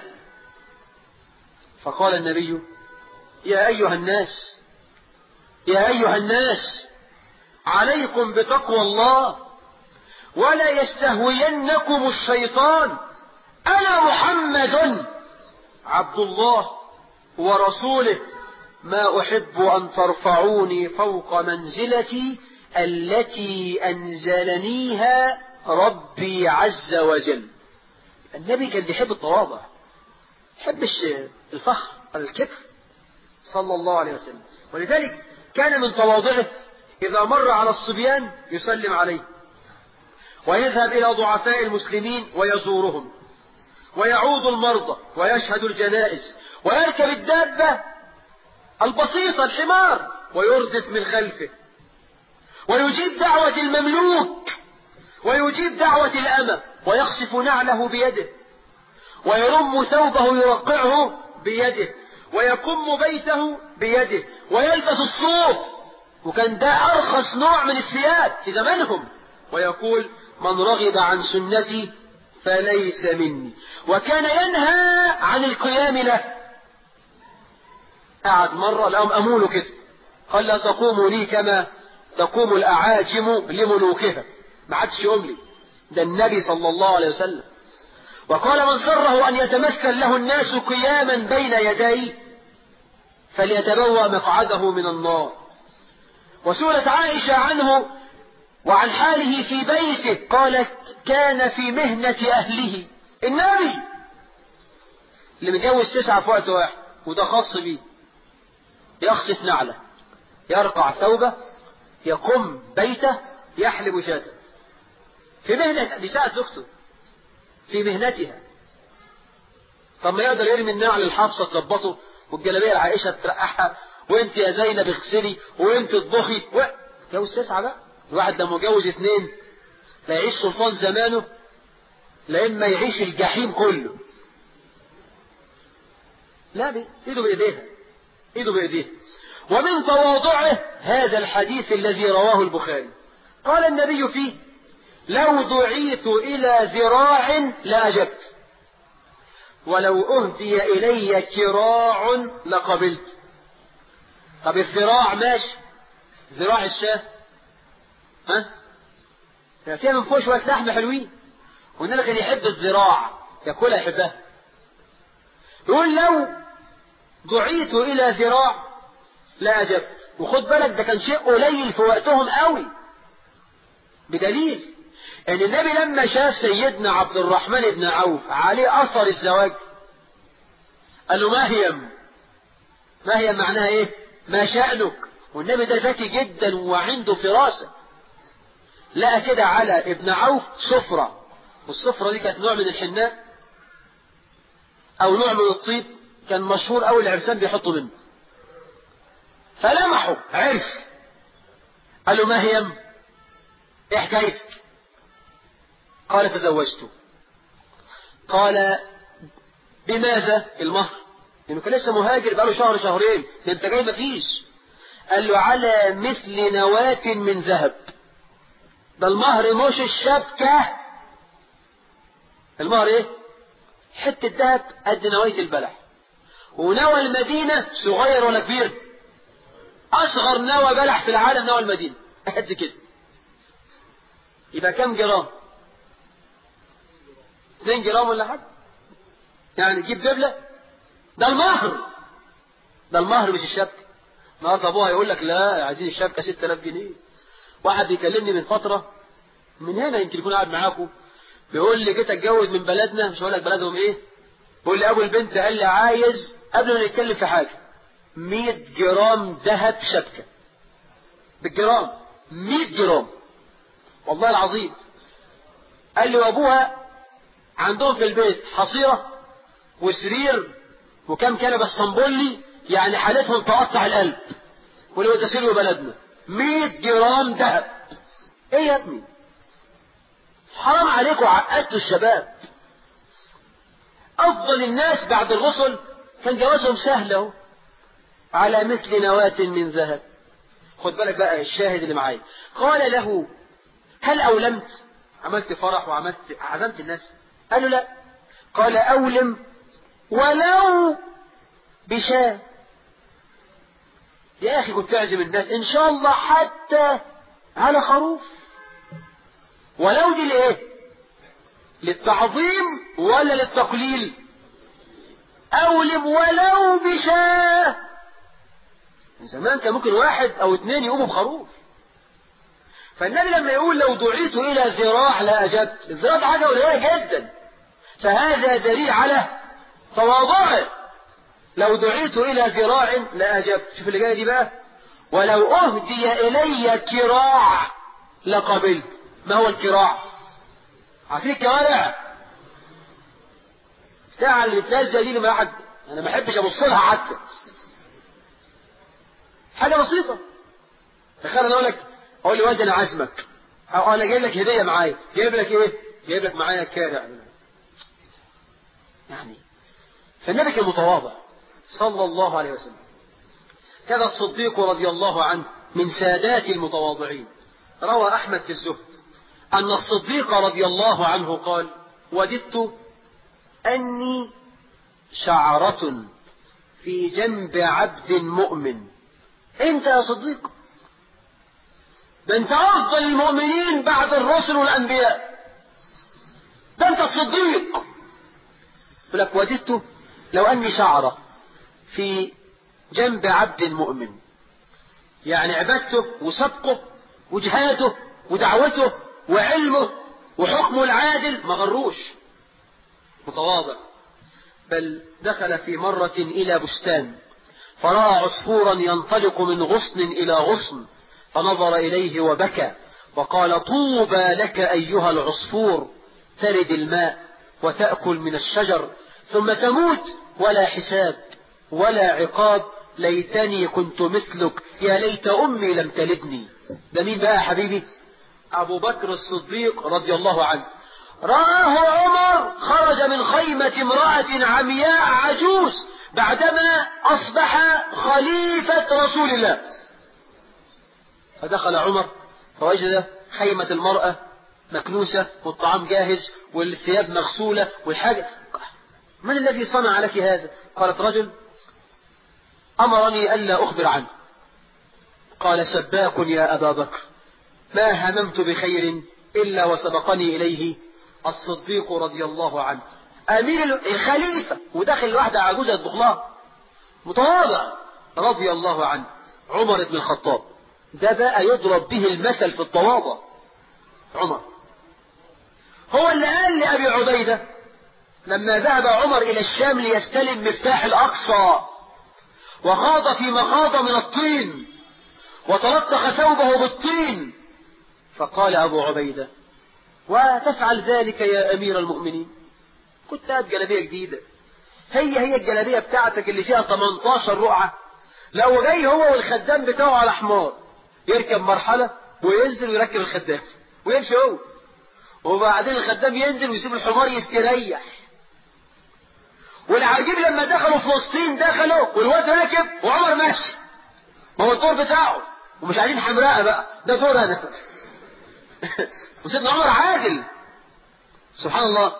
فقال النبي يا أيها الناس يا أيها الناس عليكم بتقوى الله ولا يستهوينكم الشيطان أنا محمد عبد الله ورسوله ما أحب أن ترفعوني فوق منزلتي التي أنزلنيها ربي عز وجل النبي كان بيحب التواضع يحبش الفخر الكبر صلى الله عليه وسلم ولذلك كان من تواضعه إذا مر على الصبيان يسلم عليه ويذهب إلى ضعفاء المسلمين ويزورهم ويعود المرضى ويشهد الجنائز ويركب الدابة البسيطة الحمار ويردف من خلفه ويجيب دعوة المملوك ويجيب دعوة الأمة ويخسف نعله بيده ويرم ثوبه يرقعه بيده ويكم بيته بيده ويلبس الصوف وكان ده أرخص نوع من الثياب في زمانهم ويقول من رغب عن سنتي فليس مني وكان ينهى عن القيام له قعد مرة لهم أمول كده قال لا تقوموا لي كما تقوم الأعاجم لملوكها ما عادش يقوم لي ده النبي صلى الله عليه وسلم وقال من سره أن يتمثل له الناس قياما بين يديه فليتبوأ مقعده من النار وسئلت عائشة عنه وعن حاله في بيته قالت كان في مهنة أهله النبي اللي متجوز تسعة في وقت واحد وده خاص بيه يخصف نعله يرقع ثوبه يقم بيته يحلب شاته في مهنة بساعة زوجته في مهنتها طب ما يقدر يرمي النعل الحفصة تظبطه والجلابية العائشة ترقعها وانت يا زينب اغسلي وانت اطبخي و... جوز تسعة بقى الواحد لما جوز اتنين لا يعيش سلطان زمانه لا اما يعيش الجحيم كله لا بي. ايده بايديها ايده بايديها ومن تواضعه هذا الحديث الذي رواه البخاري قال النبي فيه لو دعيت إلى ذراع لأجبت ولو أهدي إلي كراع لقبلت طب الذراع ماشي ذراع الشاه ها فيها من فوق شوية لحم حلوين وإنما كان يحب الذراع ياكلها يحبها يقول لو دعيت إلى ذراع لا أجبت وخد بالك ده كان شيء قليل في وقتهم قوي بدليل ان النبي لما شاف سيدنا عبد الرحمن بن عوف عليه اثر الزواج قال له ما هي ما هي معناها ايه ما شأنك والنبي ده ذكي جدا وعنده فراسة لقى كده على ابن عوف سفرة والسفرة دي كانت نوع من الحناء او نوع من الطيب كان مشهور قوي العرسان بيحطوا منه فلمحه عرف قال له ما هي ايه حكايتك قال تزوجته قال بماذا المهر لانه كان لسه مهاجر بقاله شهر شهرين ده انت جاي مفيش قال له على مثل نواة من ذهب ده المهر مش الشبكة المهر ايه حتة ذهب قد نواية البلح ونوى المدينة صغير ولا كبير أصغر نوى بلح في العالم نوى المدينة قد كده يبقى كم جرام 2 جرام ولا حاجة يعني تجيب دبلة ده المهر ده المهر مش الشبكة النهارده ابوها يقول لك لا عايزين الشبكة 6000 جنيه واحد بيكلمني من فترة من هنا يمكن يكون قاعد معاكم بيقول لي جيت اتجوز من بلدنا مش هقول لك بلدهم ايه بيقول لي ابو البنت قال لي عايز قبل ما نتكلم في حاجة 100 جرام ذهب شبكة بالجرام 100 جرام والله العظيم قال لي وابوها عندهم في البيت حصيرة وسرير وكم كنبة اسطنبولي يعني حالتهم تقطع القلب ولو تسيروا بلدنا 100 جرام ذهب ايه يا ابني حرام عليكم عقدتوا الشباب افضل الناس بعد الرسل كان جوازهم سهل اهو على مثل نواة من ذهب خد بالك بقى الشاهد اللي معايا قال له هل أولمت عملت فرح وعملت عزمت الناس قال له لا قال أولم ولو بشاة يا أخي كنت تعزم الناس إن شاء الله حتى على خروف ولو دي لإيه للتعظيم ولا للتقليل أولم ولو بشاه من زمان كان ممكن واحد أو اتنين يقوموا بخروف فالنبي لما يقول لو دعيت إلى ذراع لا أجبت الذراع حاجة قليلة جدا فهذا دليل على تواضعه لو دعيت إلى ذراع لا أجبت شوف اللي جاية دي بقى ولو أهدي إلي كراع لقبلت ما هو الكراع عارفين الكوارع الساعة اللي بتنزل دي لما حد أنا ما بحبش أبص لها حتى حاجة بسيطة تخيل أنا أقول لك أقول لي والدي أنا عازمك أو أنا جايب لك هدية معايا جايب لك إيه؟ جايب لك معايا كارع يعني فالنبي كان متواضع صلى الله عليه وسلم كذا الصديق رضي الله عنه من سادات المتواضعين روى أحمد في الزهد أن الصديق رضي الله عنه قال وددت أني شعرة في جنب عبد مؤمن أنت يا صديق ده أنت أفضل المؤمنين بعد الرسل والأنبياء ده أنت الصديق يقول لك وددت لو أني شعرة في جنب عبد مؤمن يعني عبادته وصدقه وجهاده ودعوته وعلمه وحكمه العادل ما غروش متواضع بل دخل في مرة إلى بستان فرأى عصفورا ينطلق من غصن إلى غصن فنظر إليه وبكى وقال طوبى لك أيها العصفور ترد الماء وتأكل من الشجر ثم تموت ولا حساب ولا عقاب ليتني كنت مثلك يا ليت أمي لم تلدني ده مين بقى يا حبيبي أبو بكر الصديق رضي الله عنه رآه عمر خرج من خيمة امرأة عمياء عجوز بعدما أصبح خليفة رسول الله فدخل عمر فوجد خيمة المرأة مكنوسة والطعام جاهز والثياب مغسولة والحاجة من الذي صنع لك هذا قالت رجل أمرني ألا أخبر عنه قال سباك يا أبا بكر ما هممت بخير إلا وسبقني إليه الصديق رضي الله عنه أمير الخليفة وداخل واحدة عجوزة البخلاء متواضع رضي الله عنه عمر بن الخطاب ده بقى يضرب به المثل في التواضع عمر هو اللي قال لأبي عبيدة لما ذهب عمر إلى الشام ليستلم مفتاح الأقصى وخاض في مخاض من الطين وتلطخ ثوبه بالطين فقال أبو عبيدة وتفعل ذلك يا أمير المؤمنين كنت هات جلابية جديدة هي هي الجلابية بتاعتك اللي فيها 18 رقعة لو جاي هو والخدام بتاعه على حمار يركب مرحلة وينزل ويركب الخدام ويمشي هو وبعدين الخدام ينزل ويسيب الحمار يستريح والعجيب لما دخلوا فلسطين دخلوا والواد راكب وعمر ماشي ما هو الدور بتاعه ومش عايزين حمراء بقى ده دور انا وسيدنا عمر عادل سبحان الله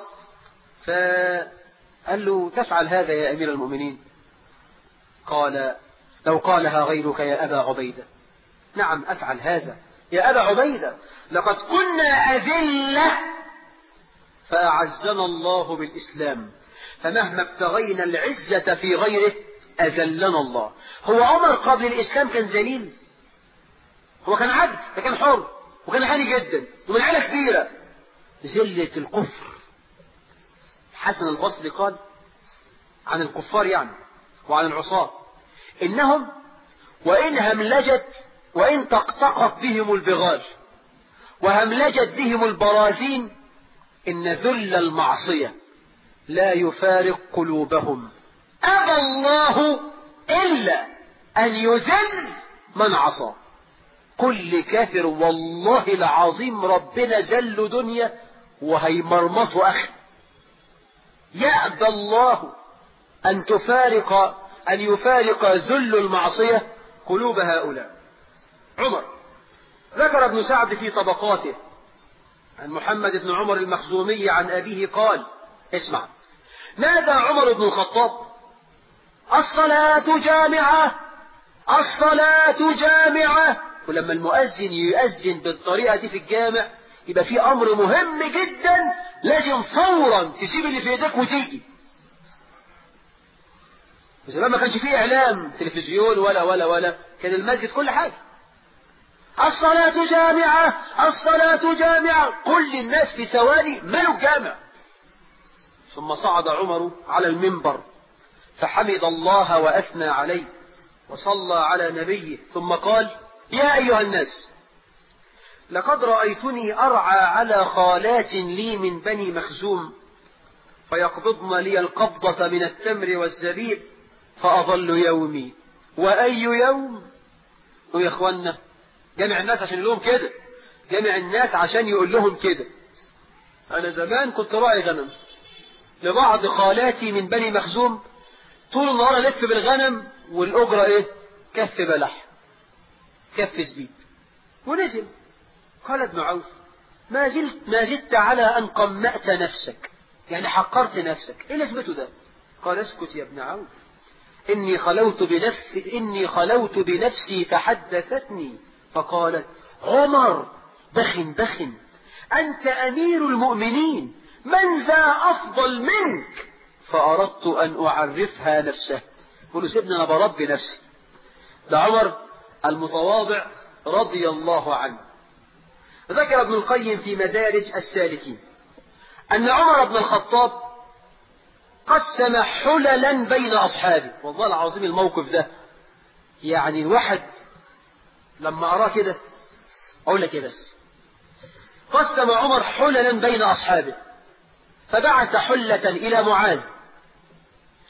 فقال له تفعل هذا يا أمير المؤمنين قال لو قالها غيرك يا أبا عبيدة نعم أفعل هذا يا أبا عبيدة لقد كنا أذلة فأعزنا الله بالإسلام فمهما ابتغينا العزة في غيره أذلنا الله هو عمر قبل الإسلام كان ذليل هو كان عبد ده كان حر وكان غني جدا ومن عيلة كبيرة ذلة الكفر حسن البصري قال عن الكفار يعني وعن العصاة إنهم وإن هملجت وإن طقطقت بهم البغال وهملجت بهم البراذين إن ذل المعصية لا يفارق قلوبهم أبى الله إلا أن يذل من عصى كل كافر والله العظيم ربنا زل دنيا وهيمرمطه أخي يأبى الله أن تفارق أن يفارق ذل المعصية قلوب هؤلاء عمر ذكر ابن سعد في طبقاته عن محمد بن عمر المخزومي عن أبيه قال اسمع نادى عمر بن الخطاب الصلاة جامعة الصلاة جامعة ولما المؤذن يؤذن بالطريقة دي في الجامع يبقى في أمر مهم جدا لازم فورا تسيب اللي في ايديك وتيجي زمان ما كانش فيه إعلام تلفزيون ولا ولا ولا كان المسجد كل حاجة الصلاة جامعة الصلاة جامعة كل الناس في ثواني ملوا الجامع ثم صعد عمر على المنبر فحمد الله وأثنى عليه وصلى على نبيه ثم قال يا أيها الناس لقد رأيتني أرعى على خالات لي من بني مخزوم فيقبضن لي القبضة من التمر والزبيب فأظل يومي وأي يوم يا إخوانا جمع الناس عشان يقول لهم كده جمع الناس عشان يقول لهم كده أنا زمان كنت راعي غنم لبعض خالاتي من بني مخزوم طول النهار ألف بالغنم والأجرة إيه كف بلح كف زبيب ونزل قال ابن عوف ما زلت ما زدت على أن قمأت نفسك يعني حقرت نفسك إيه لازمته ده قال اسكت يا ابن عوف إني خلوت بنفسي إني خلوت بنفسي فحدثتني فقالت عمر بخ بخ أنت أمير المؤمنين من ذا أفضل منك فأردت أن أعرفها نفسه قلوا سيبني أنا بربي نفسي ده عمر المتواضع رضي الله عنه ذكر ابن القيم في مدارج السالكين أن عمر بن الخطاب قسم حللا بين أصحابه والله العظيم الموقف ده يعني الواحد لما أراه كده أقول لك إيه بس قسم عمر حللا بين أصحابه فبعث حلة إلى معاذ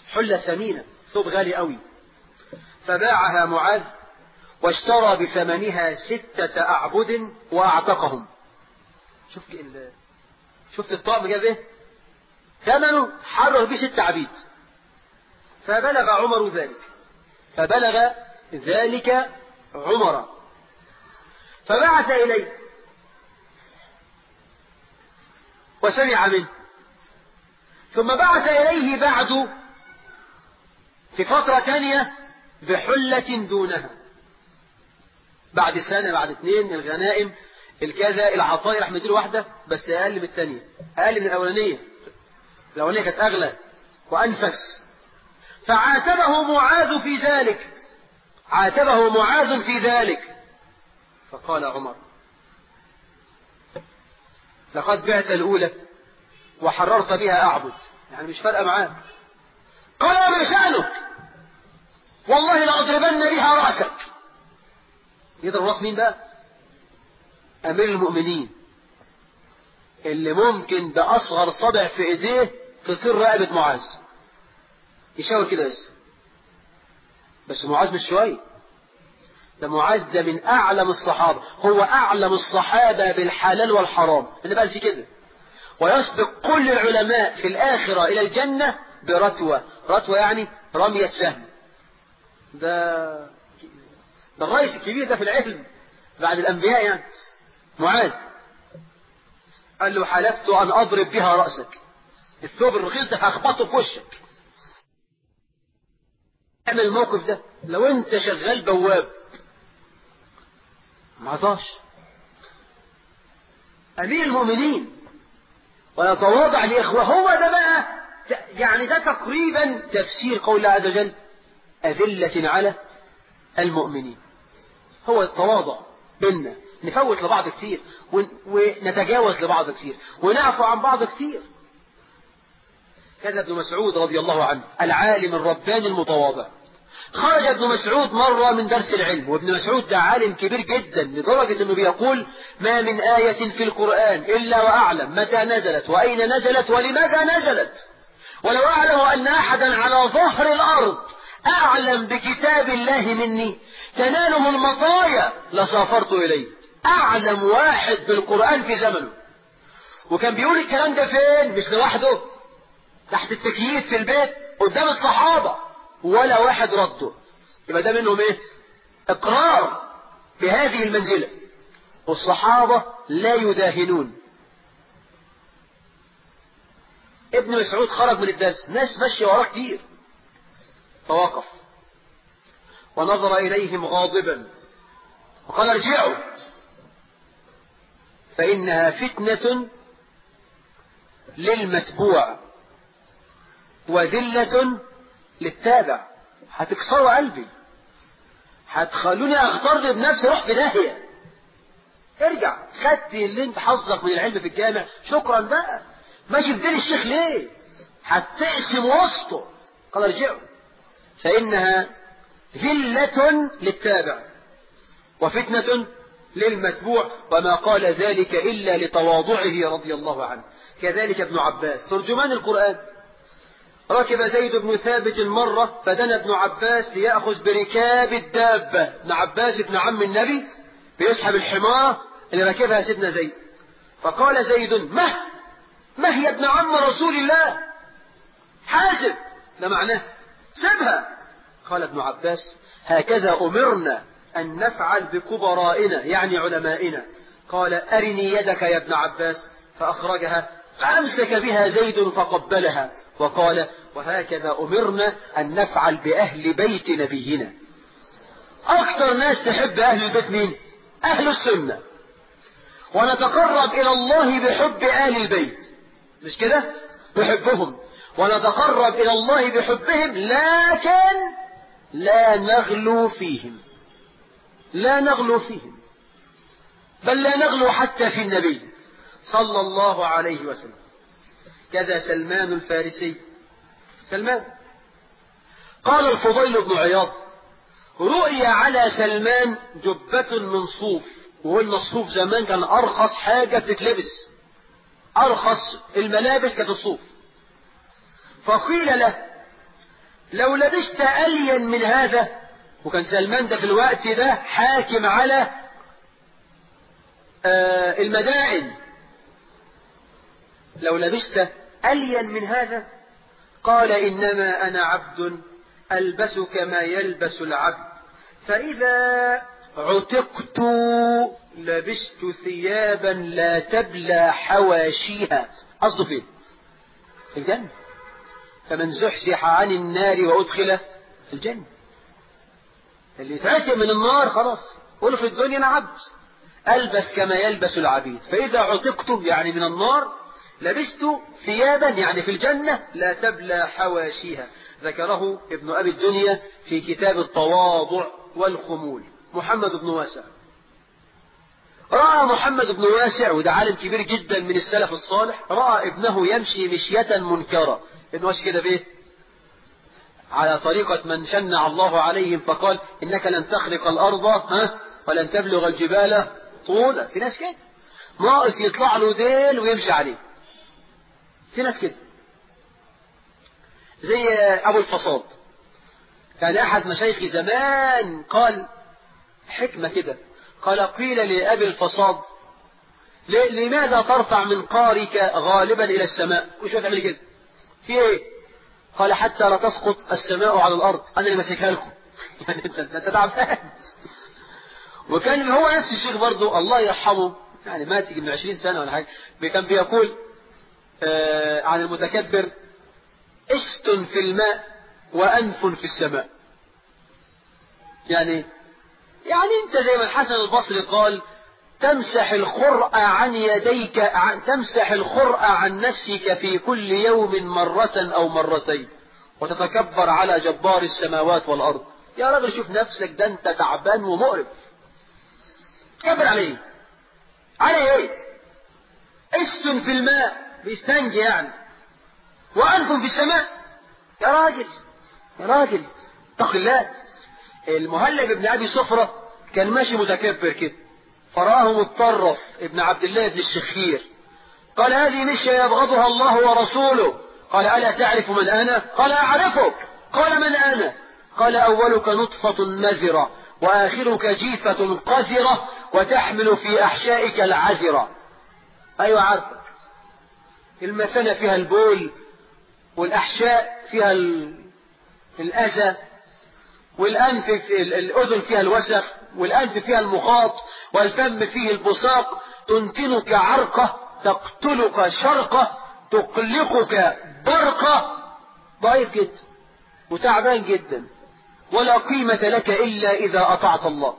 حلة ثمينة ثوب غالي قوي فباعها معاذ واشترى بثمنها ستة أعبد وأعتقهم شوف ال... شفت الطقم جاب ايه ثمنه حرر به ست عبيد فبلغ عمر ذلك فبلغ ذلك عمر فبعث إليه وسمع منه ثم بعث إليه بعد في فترة ثانية بحلة دونها بعد سنة بعد اثنين الغنائم الكذا العطايا راح مديله واحدة بس أقل من الثانية أقل من الأولانية الأولانية كانت أغلى وأنفس فعاتبه معاذ في ذلك عاتبه معاذ في ذلك فقال عمر لقد بعت الأولى وحررت بها أعبد يعني مش فارقة معاك قال وما شأنك والله لأضربن بها رأسك يضرب راس مين بقى أمير المؤمنين اللي ممكن بأصغر صدع في إيديه تطير رقبة معاذ يشاور كده بس بس معاذ مش شوية ده معاذ ده من أعلم الصحابة هو أعلم الصحابة بالحلال والحرام اللي بقى في كده ويسبق كل العلماء في الآخرة إلى الجنة برتوة رتوة يعني رمية سهم ده ده الرئيس الكبير ده في العلم بعد الأنبياء يعني معاذ قال له حلفت أن أضرب بها رأسك الثوب الرخيص ده هخبطه في وشك اعمل الموقف ده لو انت شغال بواب ما عطاش أمير المؤمنين ويتواضع لإخوة هو ده بقى يعني ده تقريبا تفسير قول الله عز وجل أذلة على المؤمنين هو التواضع بينا نفوت لبعض كتير ونتجاوز لبعض كتير ونعفو عن بعض كتير كذا ابن مسعود رضي الله عنه العالم الرباني المتواضع خرج ابن مسعود مرة من درس العلم وابن مسعود ده عالم كبير جدا لدرجة انه بيقول ما من آية في القرآن إلا وأعلم متى نزلت وأين نزلت ولماذا نزلت ولو أعلم أن أحدا على ظهر الأرض أعلم بكتاب الله مني تناله المطايا لسافرت إليه أعلم واحد بالقرآن في زمنه وكان بيقول الكلام ده فين مش لوحده تحت التكييف في البيت قدام الصحابة ولا واحد رده يبقى ده منهم ايه اقرار بهذه المنزلة والصحابة لا يداهنون ابن مسعود خرج من الدرس ناس ماشية وراه كتير فوقف ونظر إليهم غاضبا وقال ارجعوا فإنها فتنة للمتبوع وذلة للتابع هتكسروا قلبي هتخلوني اغتر بنفسي روح في داهية ارجع خدت اللي انت حظك من العلم في الجامع شكرا بقى ماشي في دين الشيخ ليه هتقسم وسطه قال ارجعوا فإنها ذلة للتابع وفتنة للمتبوع وما قال ذلك إلا لتواضعه رضي الله عنه كذلك ابن عباس ترجمان القرآن ركب زيد بن ثابت مرة فدنا ابن عباس ليأخذ بركاب الدابة ابن عباس ابن عم النبي بيسحب الحمارة اللي ركبها سيدنا زيد فقال زيد ما ما هي ابن عم رسول الله حاسب ده معناه سيبها قال ابن عباس هكذا أمرنا أن نفعل بكبرائنا يعني علمائنا قال أرني يدك يا ابن عباس فأخرجها فأمسك بها زيد فقبلها وقال وهكذا أمرنا أن نفعل بأهل بيت نبينا أكثر ناس تحب أهل البيت مين أهل السنة ونتقرب إلى الله بحب أهل البيت مش كده بحبهم ونتقرب إلى الله بحبهم لكن لا نغلو فيهم لا نغلو فيهم بل لا نغلو حتى في النبي صلى الله عليه وسلم كذا سلمان الفارسي سلمان قال الفضيل بن عياض رؤي على سلمان جبة من صوف وقلنا الصوف زمان كان أرخص حاجة بتتلبس أرخص الملابس كانت الصوف فقيل له لو لبست ألين من هذا وكان سلمان ده في الوقت ده حاكم على آه المدائن لو لبست ألين من هذا قال إنما أنا عبد ألبس كما يلبس العبد فإذا عتقت لبست ثيابا لا تبلى حواشيها قصده فين في الجنة فمن زحزح عن النار وأدخل الجنة اللي يتعتق من النار خلاص قول في الدنيا أنا عبد ألبس كما يلبس العبيد فإذا عتقت يعني من النار لبست ثيابا يعني في الجنة لا تبلى حواشيها ذكره ابن أبي الدنيا في كتاب التواضع والخمول محمد بن واسع رأى محمد بن واسع وده عالم كبير جدا من السلف الصالح رأى ابنه يمشي مشية منكرة ابنه ماشي كده بيه على طريقة من شنع الله عليهم فقال إنك لن تخرق الأرض ها ولن تبلغ الجبال طولا في ناس كده ناقص يطلع له ديل ويمشي عليه في ناس كده زي أبو الفصاد كان أحد مشايخي زمان قال حكمة كده قال قيل لأبي الفصاد لماذا ترفع من قارك غالبا إلى السماء وش تعمل كده في ايه قال حتى لا تسقط السماء على الأرض أنا اللي ماسكها لكم يعني أنت أنت تعبان وكان هو نفس الشيخ برضه الله يرحمه يعني مات من 20 سنة ولا حاجة كان بيقول آه عن المتكبر است في الماء وأنف في السماء يعني يعني انت زي ما الحسن البصري قال تمسح الخرأ عن يديك عن تمسح الخرأ عن نفسك في كل يوم مرة أو مرتين وتتكبر على جبار السماوات والأرض يا راجل شوف نفسك ده انت تعبان ومقرف كبر عليه على ايه استن في الماء بيستنجي يعني وأنتم في السماء يا راجل يا راجل اتق الله المهلب ابن أبي صفرة كان ماشي متكبر كده فرآه متطرف ابن عبد الله بن الشخير قال هذه مشية يبغضها الله ورسوله قال ألا تعرف من أنا قال أعرفك قال من أنا قال أولك نطفة مذرة وآخرك جيفة قذرة وتحمل في أحشائك العذرة أيوة عارفك المثنى فيها البول والأحشاء فيها الأذى والأنف في الأذن فيها الوسخ والأنف فيها المخاط والفم فيه البصاق تنتنك عرقة تقتلك شرقة تقلقك برقة ضعيف جدا وتعبان جدا ولا قيمة لك إلا إذا أطعت الله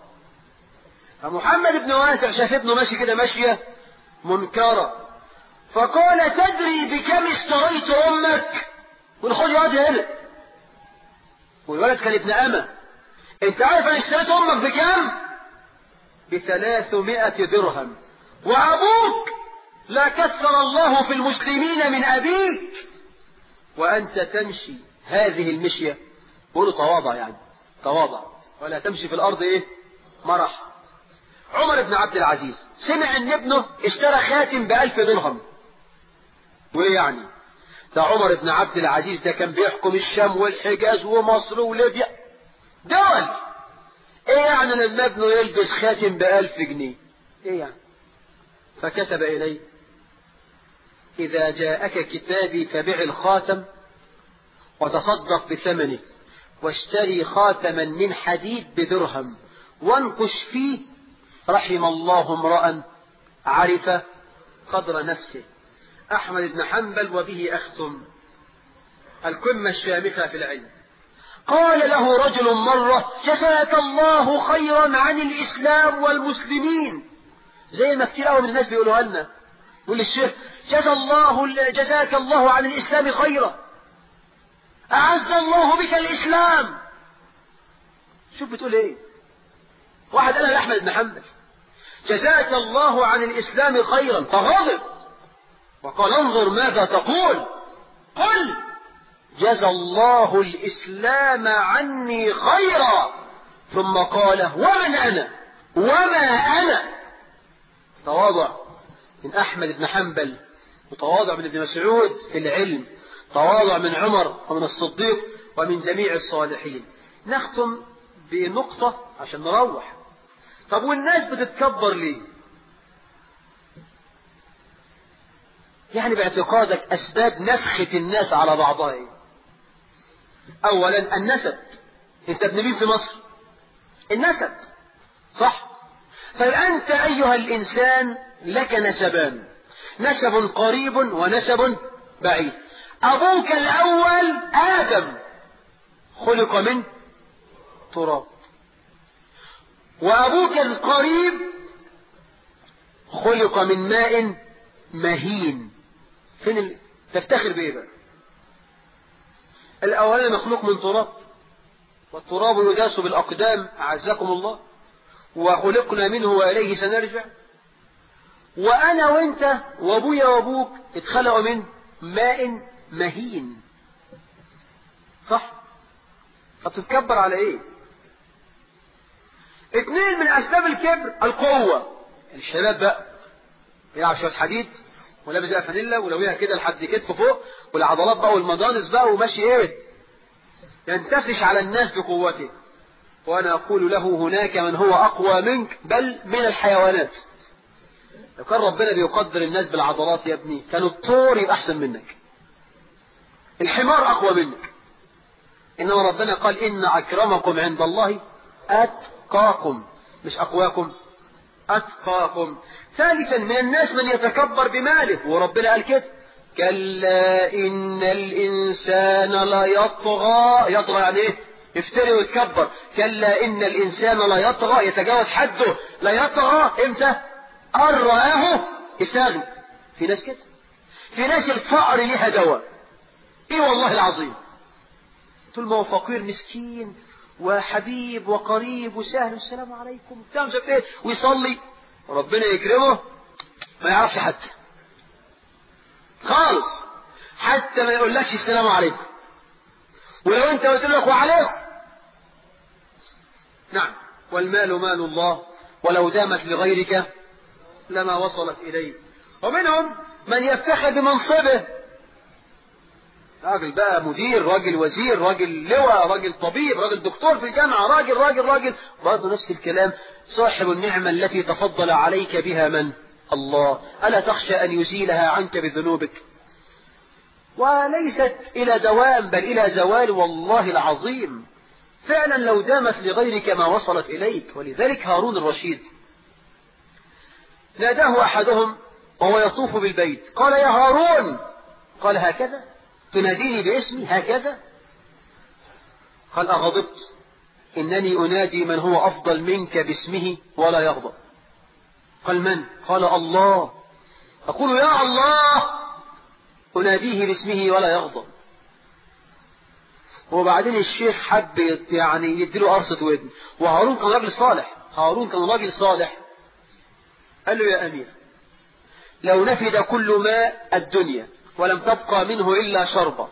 فمحمد بن واسع شاف ابنه ماشي كده ماشية منكرة فقال تدري بكم اشتريت أمك والخد يقعد هنا والولد كان ابن أمة انت عارف انا اشتريت امك بكام بثلاثمائة درهم وابوك لا كثر الله في المسلمين من ابيك وانت تمشي هذه المشية بقولوا تواضع يعني تواضع ولا تمشي في الارض ايه مرح عمر بن عبد العزيز سمع ان ابنه اشترى خاتم بألف درهم وايه يعني ده عمر بن عبد العزيز ده كان بيحكم الشام والحجاز ومصر وليبيا دول ايه يعني لما ابنه يلبس خاتم بألف جنيه ايه يعني فكتب اليه اذا جاءك كتابي فبع الخاتم وتصدق بثمنه واشتري خاتما من حديد بدرهم وانقش فيه رحم الله امرأ عرف قدر نفسه أحمد بن حنبل وبه أختم القمة الشامخة في العلم قال له رجل مرة جزاك الله خيرا عن الإسلام والمسلمين زي ما كتير قوي من الناس بيقولوها لنا يقول للشيخ جزا الله جزاك الله عن الإسلام خيرا أعز الله بك الإسلام شوف بتقول إيه واحد قالها لأحمد بن حنبل جزاك الله عن الإسلام خيرا فغضب وقال انظر ماذا تقول قل جزى الله الإسلام عني خيرا ثم قال ومن أنا وما أنا تواضع من أحمد بن حنبل وتواضع من ابن مسعود في العلم تواضع من عمر ومن الصديق ومن جميع الصالحين نختم بنقطة عشان نروح طب والناس بتتكبر ليه يعني باعتقادك أسباب نفخة الناس على بعضها إيه؟ أولا النسب أنت ابن مين في مصر النسب صح طيب أنت أيها الإنسان لك نسبان نسب قريب ونسب بعيد أبوك الأول آدم خلق من تراب وأبوك القريب خلق من ماء مهين فين ال... تفتخر بإيه بقى الأولاني مخلوق من تراب والتراب يداس بالأقدام أعزكم الله وخلقنا منه وإليه سنرجع وأنا وأنت وأبويا وأبوك اتخلقوا من ماء مهين صح هتتكبر على ايه اتنين من اسباب الكبر القوة الشباب بقى يلعب شوية حديد ولابس بقى فانيلا ولويها كده لحد كتفه فوق والعضلات بقى والمضانس بقى وماشي ايه ينتفش على الناس بقوته وانا اقول له هناك من هو اقوى منك بل من الحيوانات لو كان ربنا بيقدر الناس بالعضلات يا ابني كان الطور يبقى احسن منك الحمار اقوى منك انما ربنا قال ان اكرمكم عند الله اتقاكم مش اقواكم اتقاكم ثالثا من الناس من يتكبر بماله وربنا قال كده كلا ان الانسان لا يطغى يطغى يعني ايه يفتري ويتكبر كلا ان الانسان لا يطغى يتجاوز حده لا يطغى امتى ان رآه استغنى في ناس كده في ناس الفقر ليها دواء ايه والله العظيم طول ما هو فقير مسكين وحبيب وقريب وسهل السلام عليكم بتاع مش ايه ويصلي ربنا يكرمه ما يعرفش حتى خالص حتى ما يقولكش السلام عليكم ولو انت قلت لك وعليكم نعم والمال مال الله ولو دامت لغيرك لما وصلت إليه ومنهم من يفتخر بمنصبه راجل بقى مدير راجل وزير راجل لواء راجل طبيب راجل دكتور في الجامعة راجل راجل راجل برضه نفس الكلام صاحب النعمة التي تفضل عليك بها من الله ألا تخشى أن يزيلها عنك بذنوبك وليست إلى دوام بل إلى زوال والله العظيم فعلا لو دامت لغيرك ما وصلت إليك ولذلك هارون الرشيد ناداه أحدهم وهو يطوف بالبيت قال يا هارون قال هكذا تناديني باسمي هكذا قال أغضبت إنني أنادي من هو أفضل منك باسمه ولا يغضب قال من قال الله أقول يا الله أناديه باسمه ولا يغضب وبعدين الشيخ حب يعني يديله قرصة ودن وهارون كان راجل صالح هارون كان راجل صالح قال له يا أمير لو نفد كل ماء الدنيا ولم تبقى منه إلا شربة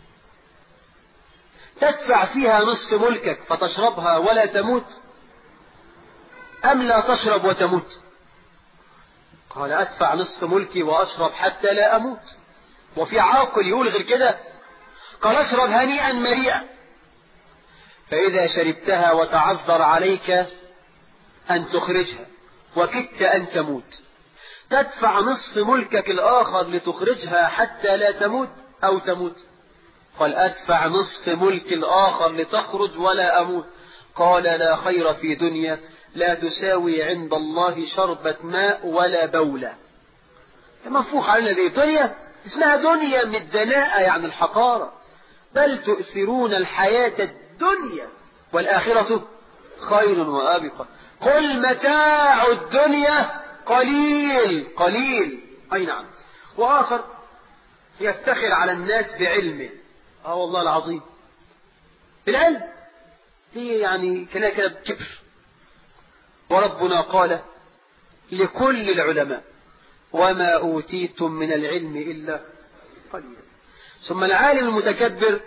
تدفع فيها نصف ملكك فتشربها ولا تموت أم لا تشرب وتموت قال أدفع نصف ملكي وأشرب حتى لا أموت وفي عاقل يقول غير كده قال اشرب هنيئا مريئا فإذا شربتها وتعذر عليك أن تخرجها وكدت أن تموت تدفع نصف ملكك الآخر لتخرجها حتى لا تموت أو تموت قال أدفع نصف ملك الآخر لتخرج ولا أموت قال لا خير في دنيا لا تساوي عند الله شربة ماء ولا بولة مفوخ علينا دي دنيا اسمها دنيا من الدناءة يعني الحقارة بل تؤثرون الحياة الدنيا والآخرة خير وآبقة قل متاع الدنيا قليل قليل أي نعم وآخر يفتخر على الناس بعلمه اه والله العظيم بالعلم هي يعني كده كده كبر وربنا قال لكل العلماء وما أوتيتم من العلم إلا قليلا ثم العالم المتكبر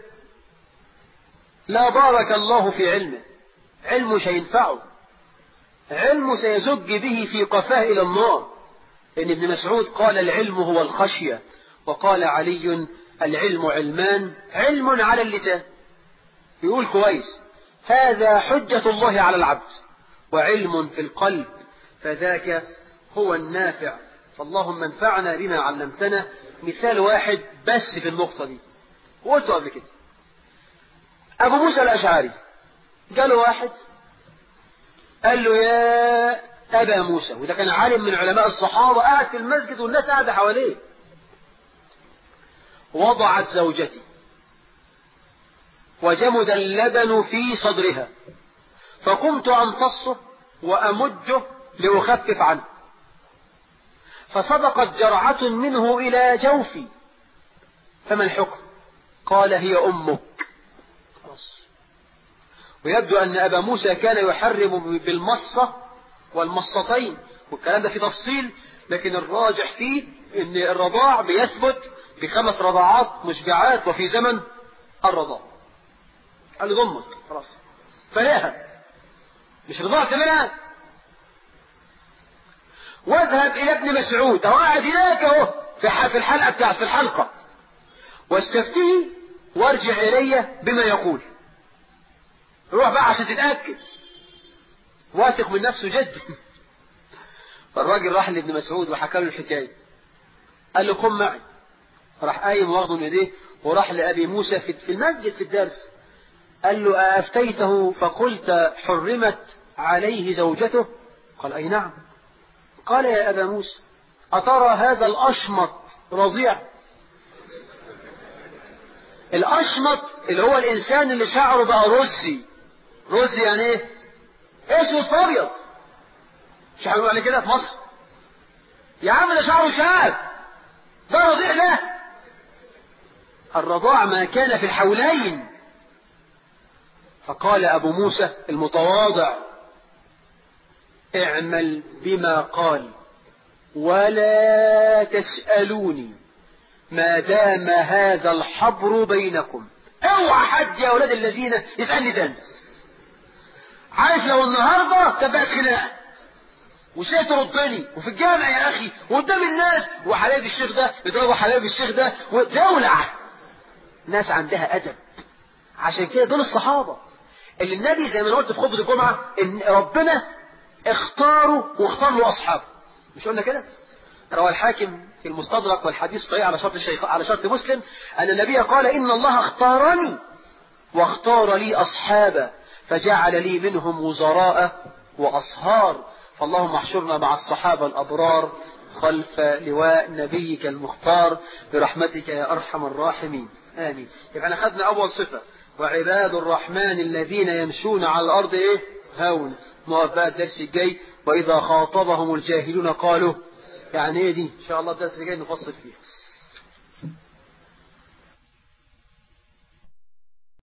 لا بارك الله في علمه علمه سينفعه علمه سيزج به في قفاه إلى النار لأن ابن مسعود قال العلم هو الخشية وقال علي العلم علمان علم على اللسان يقول كويس هذا حجة الله على العبد وعلم في القلب فذاك هو النافع فاللهم انفعنا بما علمتنا مثال واحد بس في النقطة دي وقلته قبل كده أبو موسى الأشعري قال له واحد قال له يا أبا موسى وده كان عالم من علماء الصحابة قاعد في المسجد والناس قاعدة حواليه وضعت زوجتي وجمد اللبن في صدرها فقمت أمتصه وأمجه لأخفف عنه فصدقت جرعة منه إلى جوفي فما الحكم قال هي أمك خلاص ويبدو أن أبا موسى كان يحرم بالمصة والمصتين والكلام ده في تفصيل لكن الراجح فيه أن الرضاع بيثبت بخمس رضاعات مشبعات وفي زمن الرضاع قال له ضمك خلاص فلاها مش رضعت منها واذهب إلى ابن مسعود أهو قاعد هناك أهو في في الحلقة بتاعت في الحلقة واستفتيه وارجع إلي بما يقول روح بقى عشان تتأكد واثق من نفسه جدا فالراجل راح لابن مسعود وحكى له الحكاية قال له قم معي راح قايم واخده من ايديه وراح لأبي موسى في المسجد في الدرس قال له أفتيته فقلت حرمت عليه زوجته قال أي نعم قال يا أبا موسى أترى هذا الأشمط رضيع الأشمط اللي هو الإنسان اللي شعره بقى رزي رزي يعني إيه اسود في أبيض مش هنقول عليه كده في مصر يا عم ده شعره شاب ده رضيع ده الرضاع ما كان في الحولين فقال أبو موسى المتواضع اعمل بما قال ولا تسألوني ما دام هذا الحبر بينكم اوعى حد يا اولاد الذين يسألني تاني عارف لو النهاردة تبقى خناقة وشيء تردني وفي الجامع يا اخي وقدام الناس وحبايب الشيخ ده يضربوا حبايب الشيخ ده ودولع ناس عندها ادب عشان كده دول الصحابة اللي النبي زي ما انا قلت في خطبة الجمعة ان ربنا اختاره واختار له اصحابه مش قلنا كده روى الحاكم في المستدرك والحديث صحيح على شرط الشيخ على شرط مسلم أن النبي قال إن الله اختارني واختار لي أصحابا فجعل لي منهم وزراء وأصهار فاللهم احشرنا مع الصحابة الأبرار خلف لواء نبيك المختار برحمتك يا أرحم الراحمين آمين يبقى أخذنا أول صفة وعباد الرحمن الذين يمشون على الأرض إيه هون نقف بقى الدرس الجاي وإذا خاطبهم الجاهلون قالوا يعني ايه دي ان شاء الله الدرس الجاي نفصل فيها